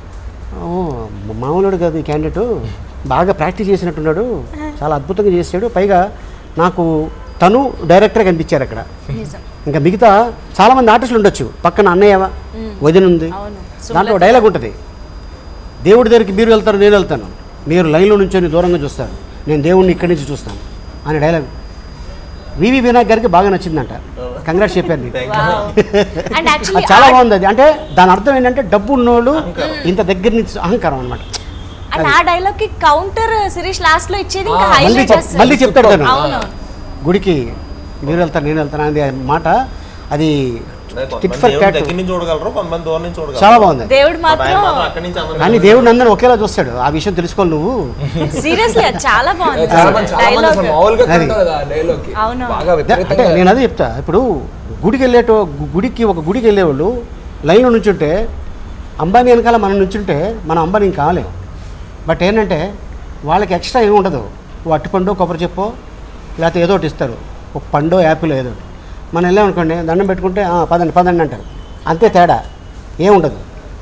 ఓ మామూలుడు కాదు ఈ క్యాండిడేట్ బాగా ప్రాక్టీస్ చేసినట్టున్నాడు చాలా అద్భుతంగా చేశాడు పైగా నాకు తను డైరెక్టర్ కనిపించారు అక్కడ నిజం ఇంకా మిగతా చాలా మంది ఆర్టిస్టులు ఉండొచ్చు పక్కన అన్నయ్య వదిన ఉంది అవును. దాంట్లో డైలాగ్ ఉంటుంది దేవుడి దగ్గరికి మీరు వెళ్తారు నేను వెళ్తాను మీరు లైన్లో నుంచొని దూరంగా చూస్తారు నేను దేవుడిని ఇక్కడి నుంచి చూస్తాను అనే డైలాగ్ వివి వినాయక్ గారికి బాగా నచ్చిందంట కంగ్రాట్స్ చెప్పాను నీకు. అండ్ అది యాక్చువల్లీ చాలా బాగుంది అది అంటే దాని అర్థం ఏంటంటే డబ్బు ఉన్నోళ్ళు ఇంత దగ్గర నుంచి అహంకారం అనమాట అండ్ ఆ డైలాగ్ కి కౌంటర్ శిరీష్ లాస్ట్ లో ఇచ్చేది ఇంకా మళ్ళీ హైలైట్ చెప్- మళ్ళీ చెప్తాడు తను అవును గుడికి మీరు వెళ్తారు నేను వెళ్తాను అనేది మాట అది టిట్ ఫర్ దేవుని క్యాట్ దగ్గర నుంచి చూడగలరు కొంతమంది దూరం నుంచి చూడగలరు చాలా బాగుంది దేవుడు మా ఆయన మాత్రం మాత్రం అక్కడి నుంచి అందరూ కానీ దేవుడు అందరిని ఒకేలా చూస్తాడు ఆ విషయం తెలుసుకోవాలి నువ్వు సీరియస్లీ చాలా బాగుంది చాలా మంది చాలా మంది అసలు డైలాగ్ మామూలుగా అది. కనపడదు కదా ఆ dialogue కి. అవును. బాగా అంటే విపరీతంగా నేను అదే చెప్తా ఇప్పుడు గుడికి వెళ్ళేటో గు- గుడికి ఒక గుడికి వెళ్ళేవాళ్ళు లైన్లో నుంచుంటే అంబానీ వెనకాల మనం నుంచుంటే మనం అంబానీ కాలేం బట్ ఏంటంటే వాళ్ళకి ఎక్స్ట్రా ఏమి ఉండదు ఓ అట్టిపండు కొబ్బరి చెప్పో లేకపోతే ఏదో ఒకటి ఇస్తారు ఒక పండో యాపిల్ ఏదో ఒకటి మనం వెళ్ళామనుకోండి దండం పెట్టుకుంటే "ఆ, పదండి పదండి అంటారు అంతే తేడా ఏముండదు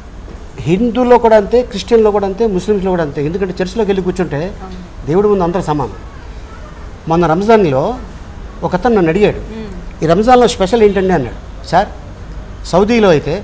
హిందూలో కూడా అంతే క్రిస్టియన్లో కూడా అంతే ముస్లిమ్స్లో కూడా అంతే ఎందుకంటే చర్చిలోకి వెళ్ళి కూర్చుంటే దేవుడి ముందు అందరూ సమానం మొన్న రంజాన్లో ఒక అతను నన్ను అడిగాడు ఈ రంజాన్లో స్పెషల్ ఏంటండి అన్నాడు సార్ సౌదీలో అయితే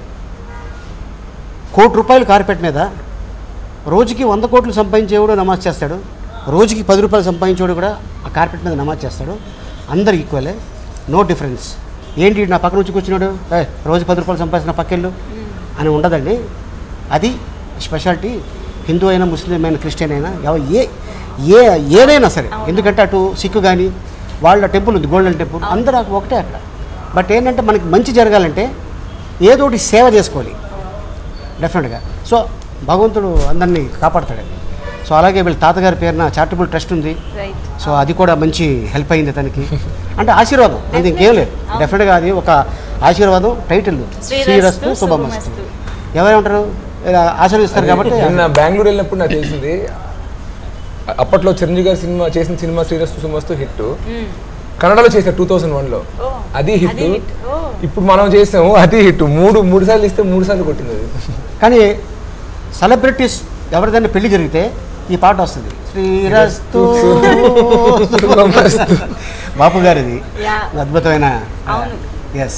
కోటి రూపాయలు కార్పెట్ మీద రోజుకి వంద కోట్లు సంపాదించేవాడు నమాజ్ చేస్తాడు రోజుకి పది రూపాయలు సంపాదించేవాడు కూడా ఆ కార్పెట్ మీద నమాజ్ చేస్తాడు అందరు ఈక్వలే నో డిఫరెన్స్ ఏంటి వీడు నా పక్కన నుంచి కూర్చున్నాడు "ఏయ్, రోజు పది రూపాయలు సంపాదించిన పక్కెళ్ళు అని ఉండదండి అది స్పెషాలిటీ హిందూ అయినా ముస్లిం అయినా క్రిస్టియన్ అయినా ఎవ- ఏ ఏ ఏదైనా సరే ఎందుకంటే అటు సిక్కు కానీ వాళ్ళ టెంపుల్ ఉంది గోల్డెన్ టెంపుల్ అందరూ ఒకటే అక్కడ బట్ ఏంటంటే మనకి మంచి జరగాలంటే ఏదో ఒకటి సేవ చేసుకోవాలి డెఫినెట్గా సో భగవంతుడు అందరినీ కాపాడతాడండి సో సో అలాగే వీళ్ళ తాతగారి పేరున చారిటబుల్ ట్రస్ట్ ఉంది రైట్ సో అది కూడా మంచి హెల్ప్ అయింది తనకి అంటే ఆశీర్వాదం అది ఇంకేం లేదు డెఫినెట్గా అది ఒక ఆశీర్వాదం టైటిల్ శ్రీరస్తు శ్రీరస్తు శుభమస్తు ఎవరేమంటారు ఇలా ఆశీర్వదిస్తారు కాబట్టి నిన్న బెంగళూరు వెళ్ళినప్పుడు నాకు తెలిసింది అప్పట్లో చిరంజీవి గారి సినిమా చేసిన సినిమా శ్రీరస్తు సుమస్తు హిట్ కన్నడలో చేశారు టూ థౌసండ్ వన్ లో అది హిట్ అది hit. ఓ. ఇప్పుడు మనం చేసాము అది హిట్ మూడు మూడు సార్లు ఇస్తే మూడు సార్లు కొట్టింది అది కానీ సెలబ్రిటీస్ ఎవరిదైనా పెళ్లి జరిగితే ఈ పాట వస్తుంది శ్రీరస్తు శుభమస్తు. బాపు గారిది Yeah. అద్భుతమైన అవును. ఎస్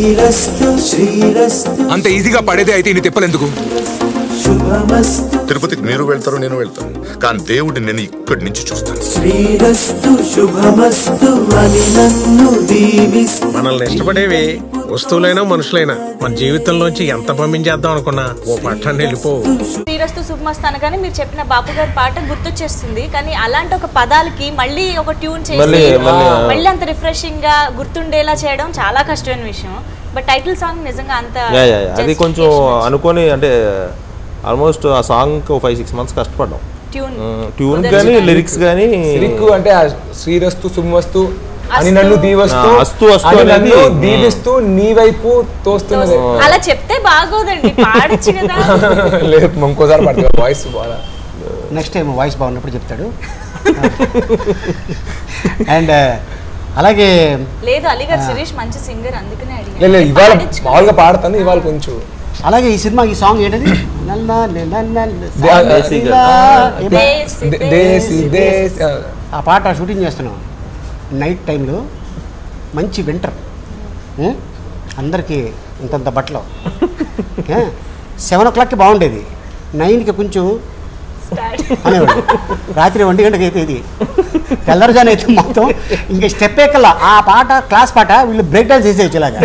అంత ఈజీగా పడేదే అయితే ఇన్ని తిప్పలు ఎందుకు తిరుపతికి మీరు వెళ్తారు నేను వెళ్తాను కానీ దేవుడిని నేను ఇక్కడి నుంచి చూస్తాను శ్రీరస్తు శుభమస్తు అని నన్ను దీవిస్తు మనల్ని ఇష్టపడేవి వస్తువులైనా మనుషులైనా మన జీవితంలోంచి ఎంత పంపించేద్దాం అనుకున్నా ఓ పట్టాన్ని వెళ్ళిపో శ్రీరస్తు శుభమస్తు అనగానే మీరు చెప్పిన బాపు గారి పాట గుర్తొచ్చేస్తుంది కానీ అలాంటి ఒక పదాలకి మళ్ళీ ఒక ట్యూన్ చేసి మళ్ళీ- మళ్ళీ, ఆ. మళ్ళీ అంత రిఫ్రెషింగ్ గా గుర్తుండేలా చేయడం చాలా కష్టమైన విషయం బట్ టైటిల్ సాంగ్ నిజంగా అంత యా, యా, యా. అది కొంచెం justification అనుకొని అంటే ఆల్మోస్ట్ ఆ సాంగ్ ఫైవ్ సిక్స్ మంత్స్ కష్టపడ్డాం ట్యూన్ ట్యూన్ కుదర్చి కానీ కానీ. లిరిక్స్ కానీ సిరిక్ అంటే ఆ శ్రీరస్తు శుభమస్తు అని అస్తు. నన్ను దీవస్తూ ఆ, అస్తు, అస్తు అని అనేది, నన్ను మ్. దీవిస్తూ నీ వైపు తోస్తున్నది అలా చెప్తే బాగోదండి పాడొచ్చు కదా లేదు ఇంకోసారి పడుతుంది వాయిస్ బాగా నెక్స్ట్ టైం వాయిస్ బాగున్నప్పుడు చెప్తాడు అండ్ అలాగే లేదు అలీగారు శిరీష్ మంచి సింగర్ అందుకనే లేదు, అడిగాను లేదు, ఇవాళ పాడించుకో. మామూలుగా పాడతాను ఇవాళ కొంచెం అలాగే ఈ సినిమా ఈ సాంగ్ ఏంటది నల్ల నల్ల నల్ల దే- ఆ, సాగిలా ఏమో. దేశి, దే- దేశి దేశి ఆ, ఆ పాట షూటింగ్ చేస్తున్నాం నైట్ టైంలో మంచి వింటర్ అందరికీ ఇంతంత బట్టలు సెవెన్ ఓ క్లాక్కి బాగుండేది నైన్కి కొంచెం Start. అనేవాడు రాత్రి ఒంటి గంటకి అయితే ఇది తెల్లరుజాను అయితే మొత్తం ఇంకా స్టెప్ ఎక్కల ఆ పాట క్లాస్ పాట వీళ్ళు బ్రేక్ డాన్స్ చేసేయచ్చు ఇలాగా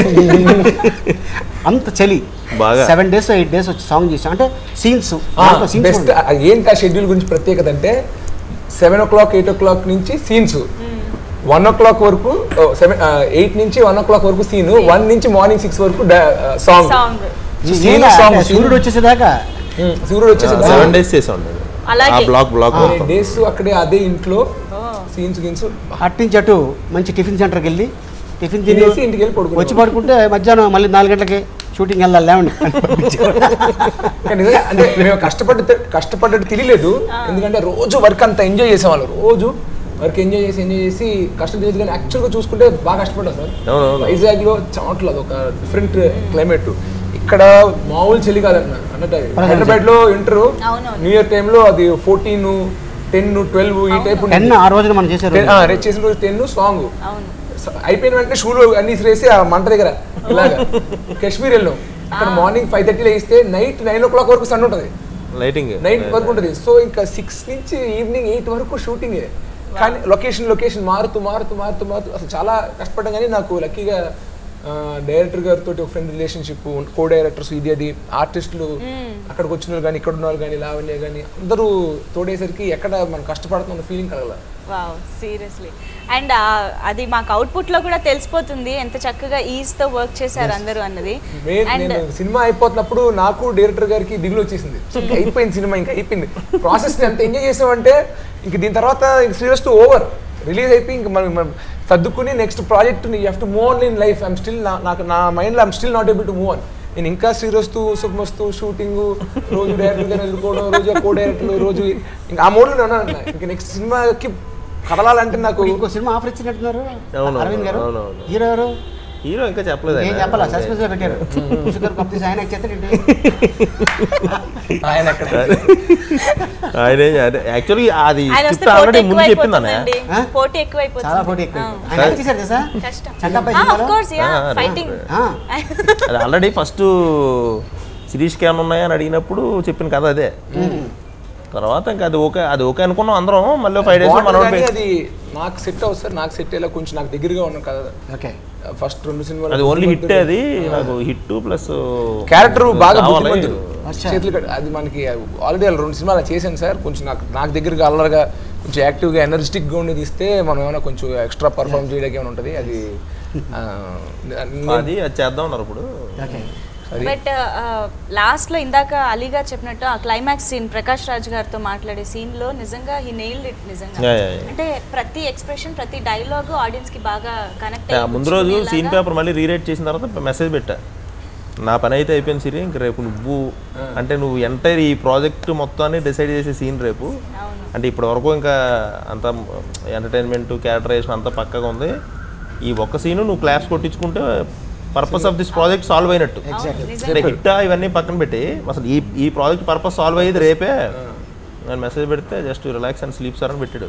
అంత చలి బాగా. సెవెన్ డేస్ ఎయిట్ డేస్ వచ్చి సాంగ్ చేసాం అంటే సీన్స్ సీన్స్ బెస్ట్ ఏంటి ఆ షెడ్యూల్ గురించి ప్రత్యేకత అంటే seven o'clock eight o'clock నుంచి సీన్స్ వన్ ఓ క్లాక్ వరకు సెవెన్ ఎయిట్ నుంచి వన్ ఓ క్లాక్ వరకు సీన్ వన్ నుంచి మార్నింగ్ సిక్స్ వరకు సాంగ్ సాంగ్ సీన్ సాంగ్ సూర్యుడు వచ్చేసేదాకా సూర్యుడు వచ్చేసి సెవెన్ డేస్ చేసాం ఆ అలాగే. బ్లాక్ బ్లాక్ డేస్ అక్కడే అదే ఇంట్లో సీన్స్ గిన్స్ అటు నుంచి అటు మంచి టిఫిన్ సెంటర్కి వెళ్ళి టిఫిన్ తిని తినేసి ఇంటికి వెళ్ళి పడుకునేవాడు. వచ్చి పడుకుంటే మధ్యాహ్నం మళ్ళీ నాలుగు గంటలకి షూటింగ్ వెళ్ళాలి లేవండి కానీ నిజంగా అంటే మేము కష్టపడ్డ కష్టపడ్డట్టు తెలియలేదు ఎందుకంటే రోజు వర్క్ అంతా ఎంజాయ్ చేసేవాళ్ళం రోజు వర్క్ ఎంజాయ్ చేసి ఎంజాయ్ చేసి కష్టం తెలియదు కానీ యాక్చువల్గా చూసుకుంటే బాగా కష్టపడ్డాం సార్ అవునవును. వైజాగ్లో చెమటలు అది ఒక డిఫరెంట్ క్లైమేట్ ఇక్కడ మామూలు చలి కాదన్న అన్నట్టు అది. హైదరాబాద్లో ఇంటర్ అవునవును. న్యూ ఇయర్ టైంలో అది ఫోర్టీన్ టెన్ ట్వెల్వ్ ఈ టైప్ టెన్ ఆ రోజున మనం చేసే రోజు. రేపు చేసిన రోజు టెన్ సాంగ్ అవును అయిపోయిన వెంటనే షూలో అన్ని వేసి ఆ మంట దగ్గర ఇలాగా కాశ్మీర్ వెళ్ళాం అక్కడ మార్నింగ్ ఫైవ్ థర్టీలో వేస్తే నైట్ నైన్ ఓ క్లాక్ వరకు సన్ ఉంటుంది లైటింగ్ నైట్ వరకు ఉంటుంది సో ఇంకా సిక్స్ నుంచి ఈవినింగ్ ఎయిట్ వరకు షూటింగ్ కానీ లొకేషన్ లొకేషన్ మారుతూ మారుతూ మారుతూ మారుతూ అసలు చాలా కష్టపడ్డాం కానీ నాకు లక్కీగా డైరెక్టర్ గారితో ఒక ఫ్రెండ్ రిలేషన్షిప్ కో డైరెక్టర్స్ ఇది అది ఆర్టిస్టులు అక్కడికి వచ్చిన వాళ్ళు కానీ ఇక్కడ ఉన్న వాళ్ళు కానీ లావణ్య కానీ అందరూ తోడేసరికి ఎక్కడ మనం కష్టపడుతున్న ఫీలింగ్ కలగల వావ్ సీరియస్లీ అండ్ అది మాకు అవుట్పుట్ లో కూడా తెలిసిపోతుంది ఎంత చక్కగా ఈజ్ తో వర్క్ చేశారు అందరూ అన్నది మే- అండ్ నేను సినిమా అయిపోతున్నప్పుడు నాకు డైరెక్టర్ గారికి దిగులు వచ్చేసింది ఇంకా అయిపోయింది సినిమా ఇంకా అయిపోయింది ప్రాసెస్ ఎంత ఎంజాయ్ చేసామంటే ఇంక దీని తర్వాత ఇంక శ్రీరస్తు ఓవర్ రిలీజ్ అయిపోయి ఇంక మనం మనం సర్దుకుని next project you have to move on in life I'm still నాకు నా మైండ్లో I'm still not able to move on నేను ఇంకా శ్రీరస్తు శుభమస్తు షూటింగ్ రోజు డైరెక్టర్ గారు ఎదుర్కోవడం రోజు కో డైరెక్టర్ రోజు ఇంకా ఆ మోడ్లో ఉన్నాను ఇంకా నెక్స్ట్ సినిమాకి కదలాలంటే నాకు ఇంకో సినిమా ఆఫర్ ఇచ్చినట్టున్నారు అవును, అరవింద్ గారు అవునవును. హీరో ఎవరు హీరో ఇంకా చెప్పలేదు ఏం ఆయన. చెప్పాలా సస్పెన్స్ లో పెట్టారు షుగర్ కంపెనీస్ ఆయన చేస్తాడండి ఆయన అక్కడ ఆయన యాక్చువల్లీ అది ఆయన వస్తే స్క్రిప్ట్ పోటీ ఆల్రెడీ ముందు చెప్పింది ఎక్కువైపోతుందండి ఆ? పోటీ ఎక్కువైపోతుంది చాలా పోటీ ఎక్కువ ఆ. ఆయన యాక్ట్ చేశారు తెలుసా కష్టం చంటపై ఆఫ్ సినిమాలో? కోర్స్ యా ఆ, ఫైటింగ్ ఆ, అది ఆల్రెడీ ఫస్ట్ సిరీస్కి ఏమైనా ఉన్నాయా అని అడిగినప్పుడు చెప్పిన కథ అదే తర్వాత ఇంకా అది ఓకే అది ఓకే అనుకున్నాం అందరం మళ్ళీ ఫైవ్ డేస్ బాగుంది మనం కానీ అది నాకు సెట్ అవుతుంది సార్ నాకు సెట్ అయ్యేలా కొంచెం నాకు దగ్గరగా ఉన్నాను కదా ఓకే ఫస్ట్ రెండు సినిమాలు అది ఓన్లీ హిట్ అది నాకు హిట్ ప్లస్ క్యారెక్టర్ బాగా కావాలి. బుద్ధిమంతుడు. అచ్చా. చేతులు కట్- అది మనకి ఆల్రెడీ రెండు సినిమాలు చేశాను సార్ కొంచెం నాకు నాకు దగ్గరగా అల్లరిగా కొంచెం యాక్టివ్గా ఎనర్జెటిక్గా ఉండేది ఇస్తే మనం ఏమైనా కొంచెం ఎక్స్ట్రా పర్ఫార్మ్ చేయడానికి ఏమైనా ఉంటుంది అది ఆ, న- అది అది చేద్దాం అన్నారు ఇప్పుడు ఓకే అది బట్ లాస్ట్ లో ఇందాక అలీ గారు చెప్పినట్టు ఆ క్లైమాక్స్ సీన్ ప్రకాష్ రాజ్ గారితో మాట్లాడే సీన్ లో నిజంగా హీ నెయిల్డ్ ఇట్ నిజంగా Yeah, yeah, yeah. అంటే ప్రతి ఎక్స్ప్రెషన్ ప్రతి డైలాగ్ ఆడియన్స్ కి బాగా కనెక్ట్ ఆ, ముందు రోజు సీన్ పేపర్ మళ్ళీ రీరైట్ చేసిన తర్వాత మెసేజ్ పెట్టా నా పని అయితే అయిపోయింది సిరి ఇంక రేపు నువ్వు అంటే నువ్వు ఎంటైర్ ఈ ప్రాజెక్ట్ మొత్తాన్ని డిసైడ్ చేసే సీన్ రేపు అంటే ఇప్పటి వరకు ఇంకా అంత ఎంటర్టైన్మెంట్ క్యారెక్టరైజేషన్ అంతా పక్కగా ఉంది ఈ ఒక్క సీను నువ్వు క్లాప్స్ కొట్టించుకుంటే purpose of this project solve అయినట్టు అంటే హిట్ ఇవన్నీ పక్కన పెట్టి అసలు ఈ ఈ ప్రాజెక్ట్ పర్పస్ సాల్వ్ అయ్యేది రేపే నేను మెసేజ్ పెడితే just relax and sleep sir అని పెట్టాడు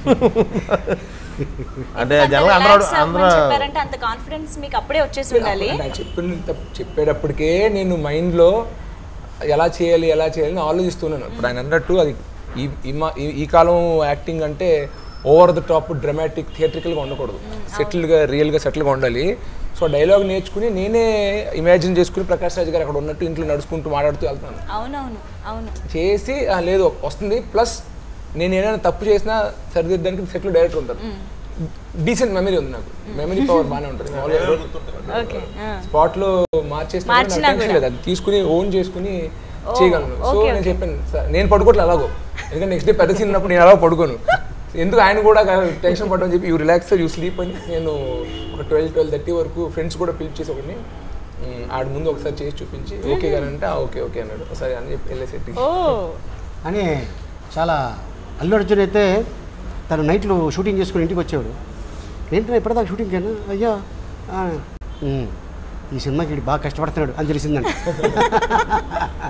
అంటే జనరల్ అందరూ అందరూ చెప్పారంటే అంత కాన్ఫిడెన్స్ మీకు అప్పుడే వచ్చేసి ఉండాలి నాకు చెప్పిన చెప్పేటప్పటికే నేను మైండ్లో ఎలా చేయాలి ఎలా చేయాలి అని ఆలోచిస్తున్నాను ఇప్పుడు ఆయన అన్నట్టు అది ఈ ఈ మా- ఈ- ఈ కాలం యాక్టింగ్ అంటే ఓవర్ ద టాప్ డ్రమాటిక్ థియేట్రికల్గా ఉండకూడదు సెటిల్గా రియల్గా సెటిల్గా ఉండాలి సో డైలాగ్ నేర్చుకుని నేనే ఇమాజిన్ చేసుకుని ప్రకాష్ రాజ్ గారు అక్కడ ఉన్నట్టు ఇంట్లో నడుచుకుంటూ మాట్లాడుతూ వెళ్తాను అవునవును అవును చేసి "ఆ, లేదు వస్తుంది ప్లస్ నేను ఏదైనా తప్పు చేసినా సరిదిద్దడానికి సెటిల్ డైరెక్టర్ ఉంటారు డీసెంట్ మెమరీ ఉంది నాకు మెమరీ పవర్ బాగానే ఉంటుంది ఓకే స్పాట్ లో మార్చేసిన మార్చినా కూడా. లేదు అది తీసుకుని ఓన్ చేసుకుని చేయగలను సో okay, నేను okay. చెప్పాను "సార్, నేను పడుకోవట్లేదు అలాగో ఎందుకంటే నెక్స్ట్ డే పెద్ద సీన్ ఉన్నప్పుడు నేను అలాగో పడుకోను ఎందుకు ఆయన కూడా టెన్షన్ పడమని చెప్పి యూ రిలాక్స్ యూ స్లీప్ అని నేను ఒక ట్వెల్వ్ ట్వెల్వ్ థర్టీ వరకు ఫ్రెండ్స్ కూడా పిలిచేసి ఒకటి ఆడ ముందు ఒకసారి చేసి చూపించి ఓకే గారు అంటే ఓకే ఓకే అన్నాడు సరే అని చెప్పి వెళ్ళేసి ఓ అని చాలా అల్లు అర్జున్ అయితే తను నైట్లు షూటింగ్ చేసుకుని ఇంటికి వచ్చేవాడు ఏంటంటే ఇప్పటిదాకా షూటింగ్ అయినా అయ్యా ఆ, ఉమ్, ఈ సినిమాకి వీడు బాగా కష్టపడుతున్నాడు అని తెలిసిందండి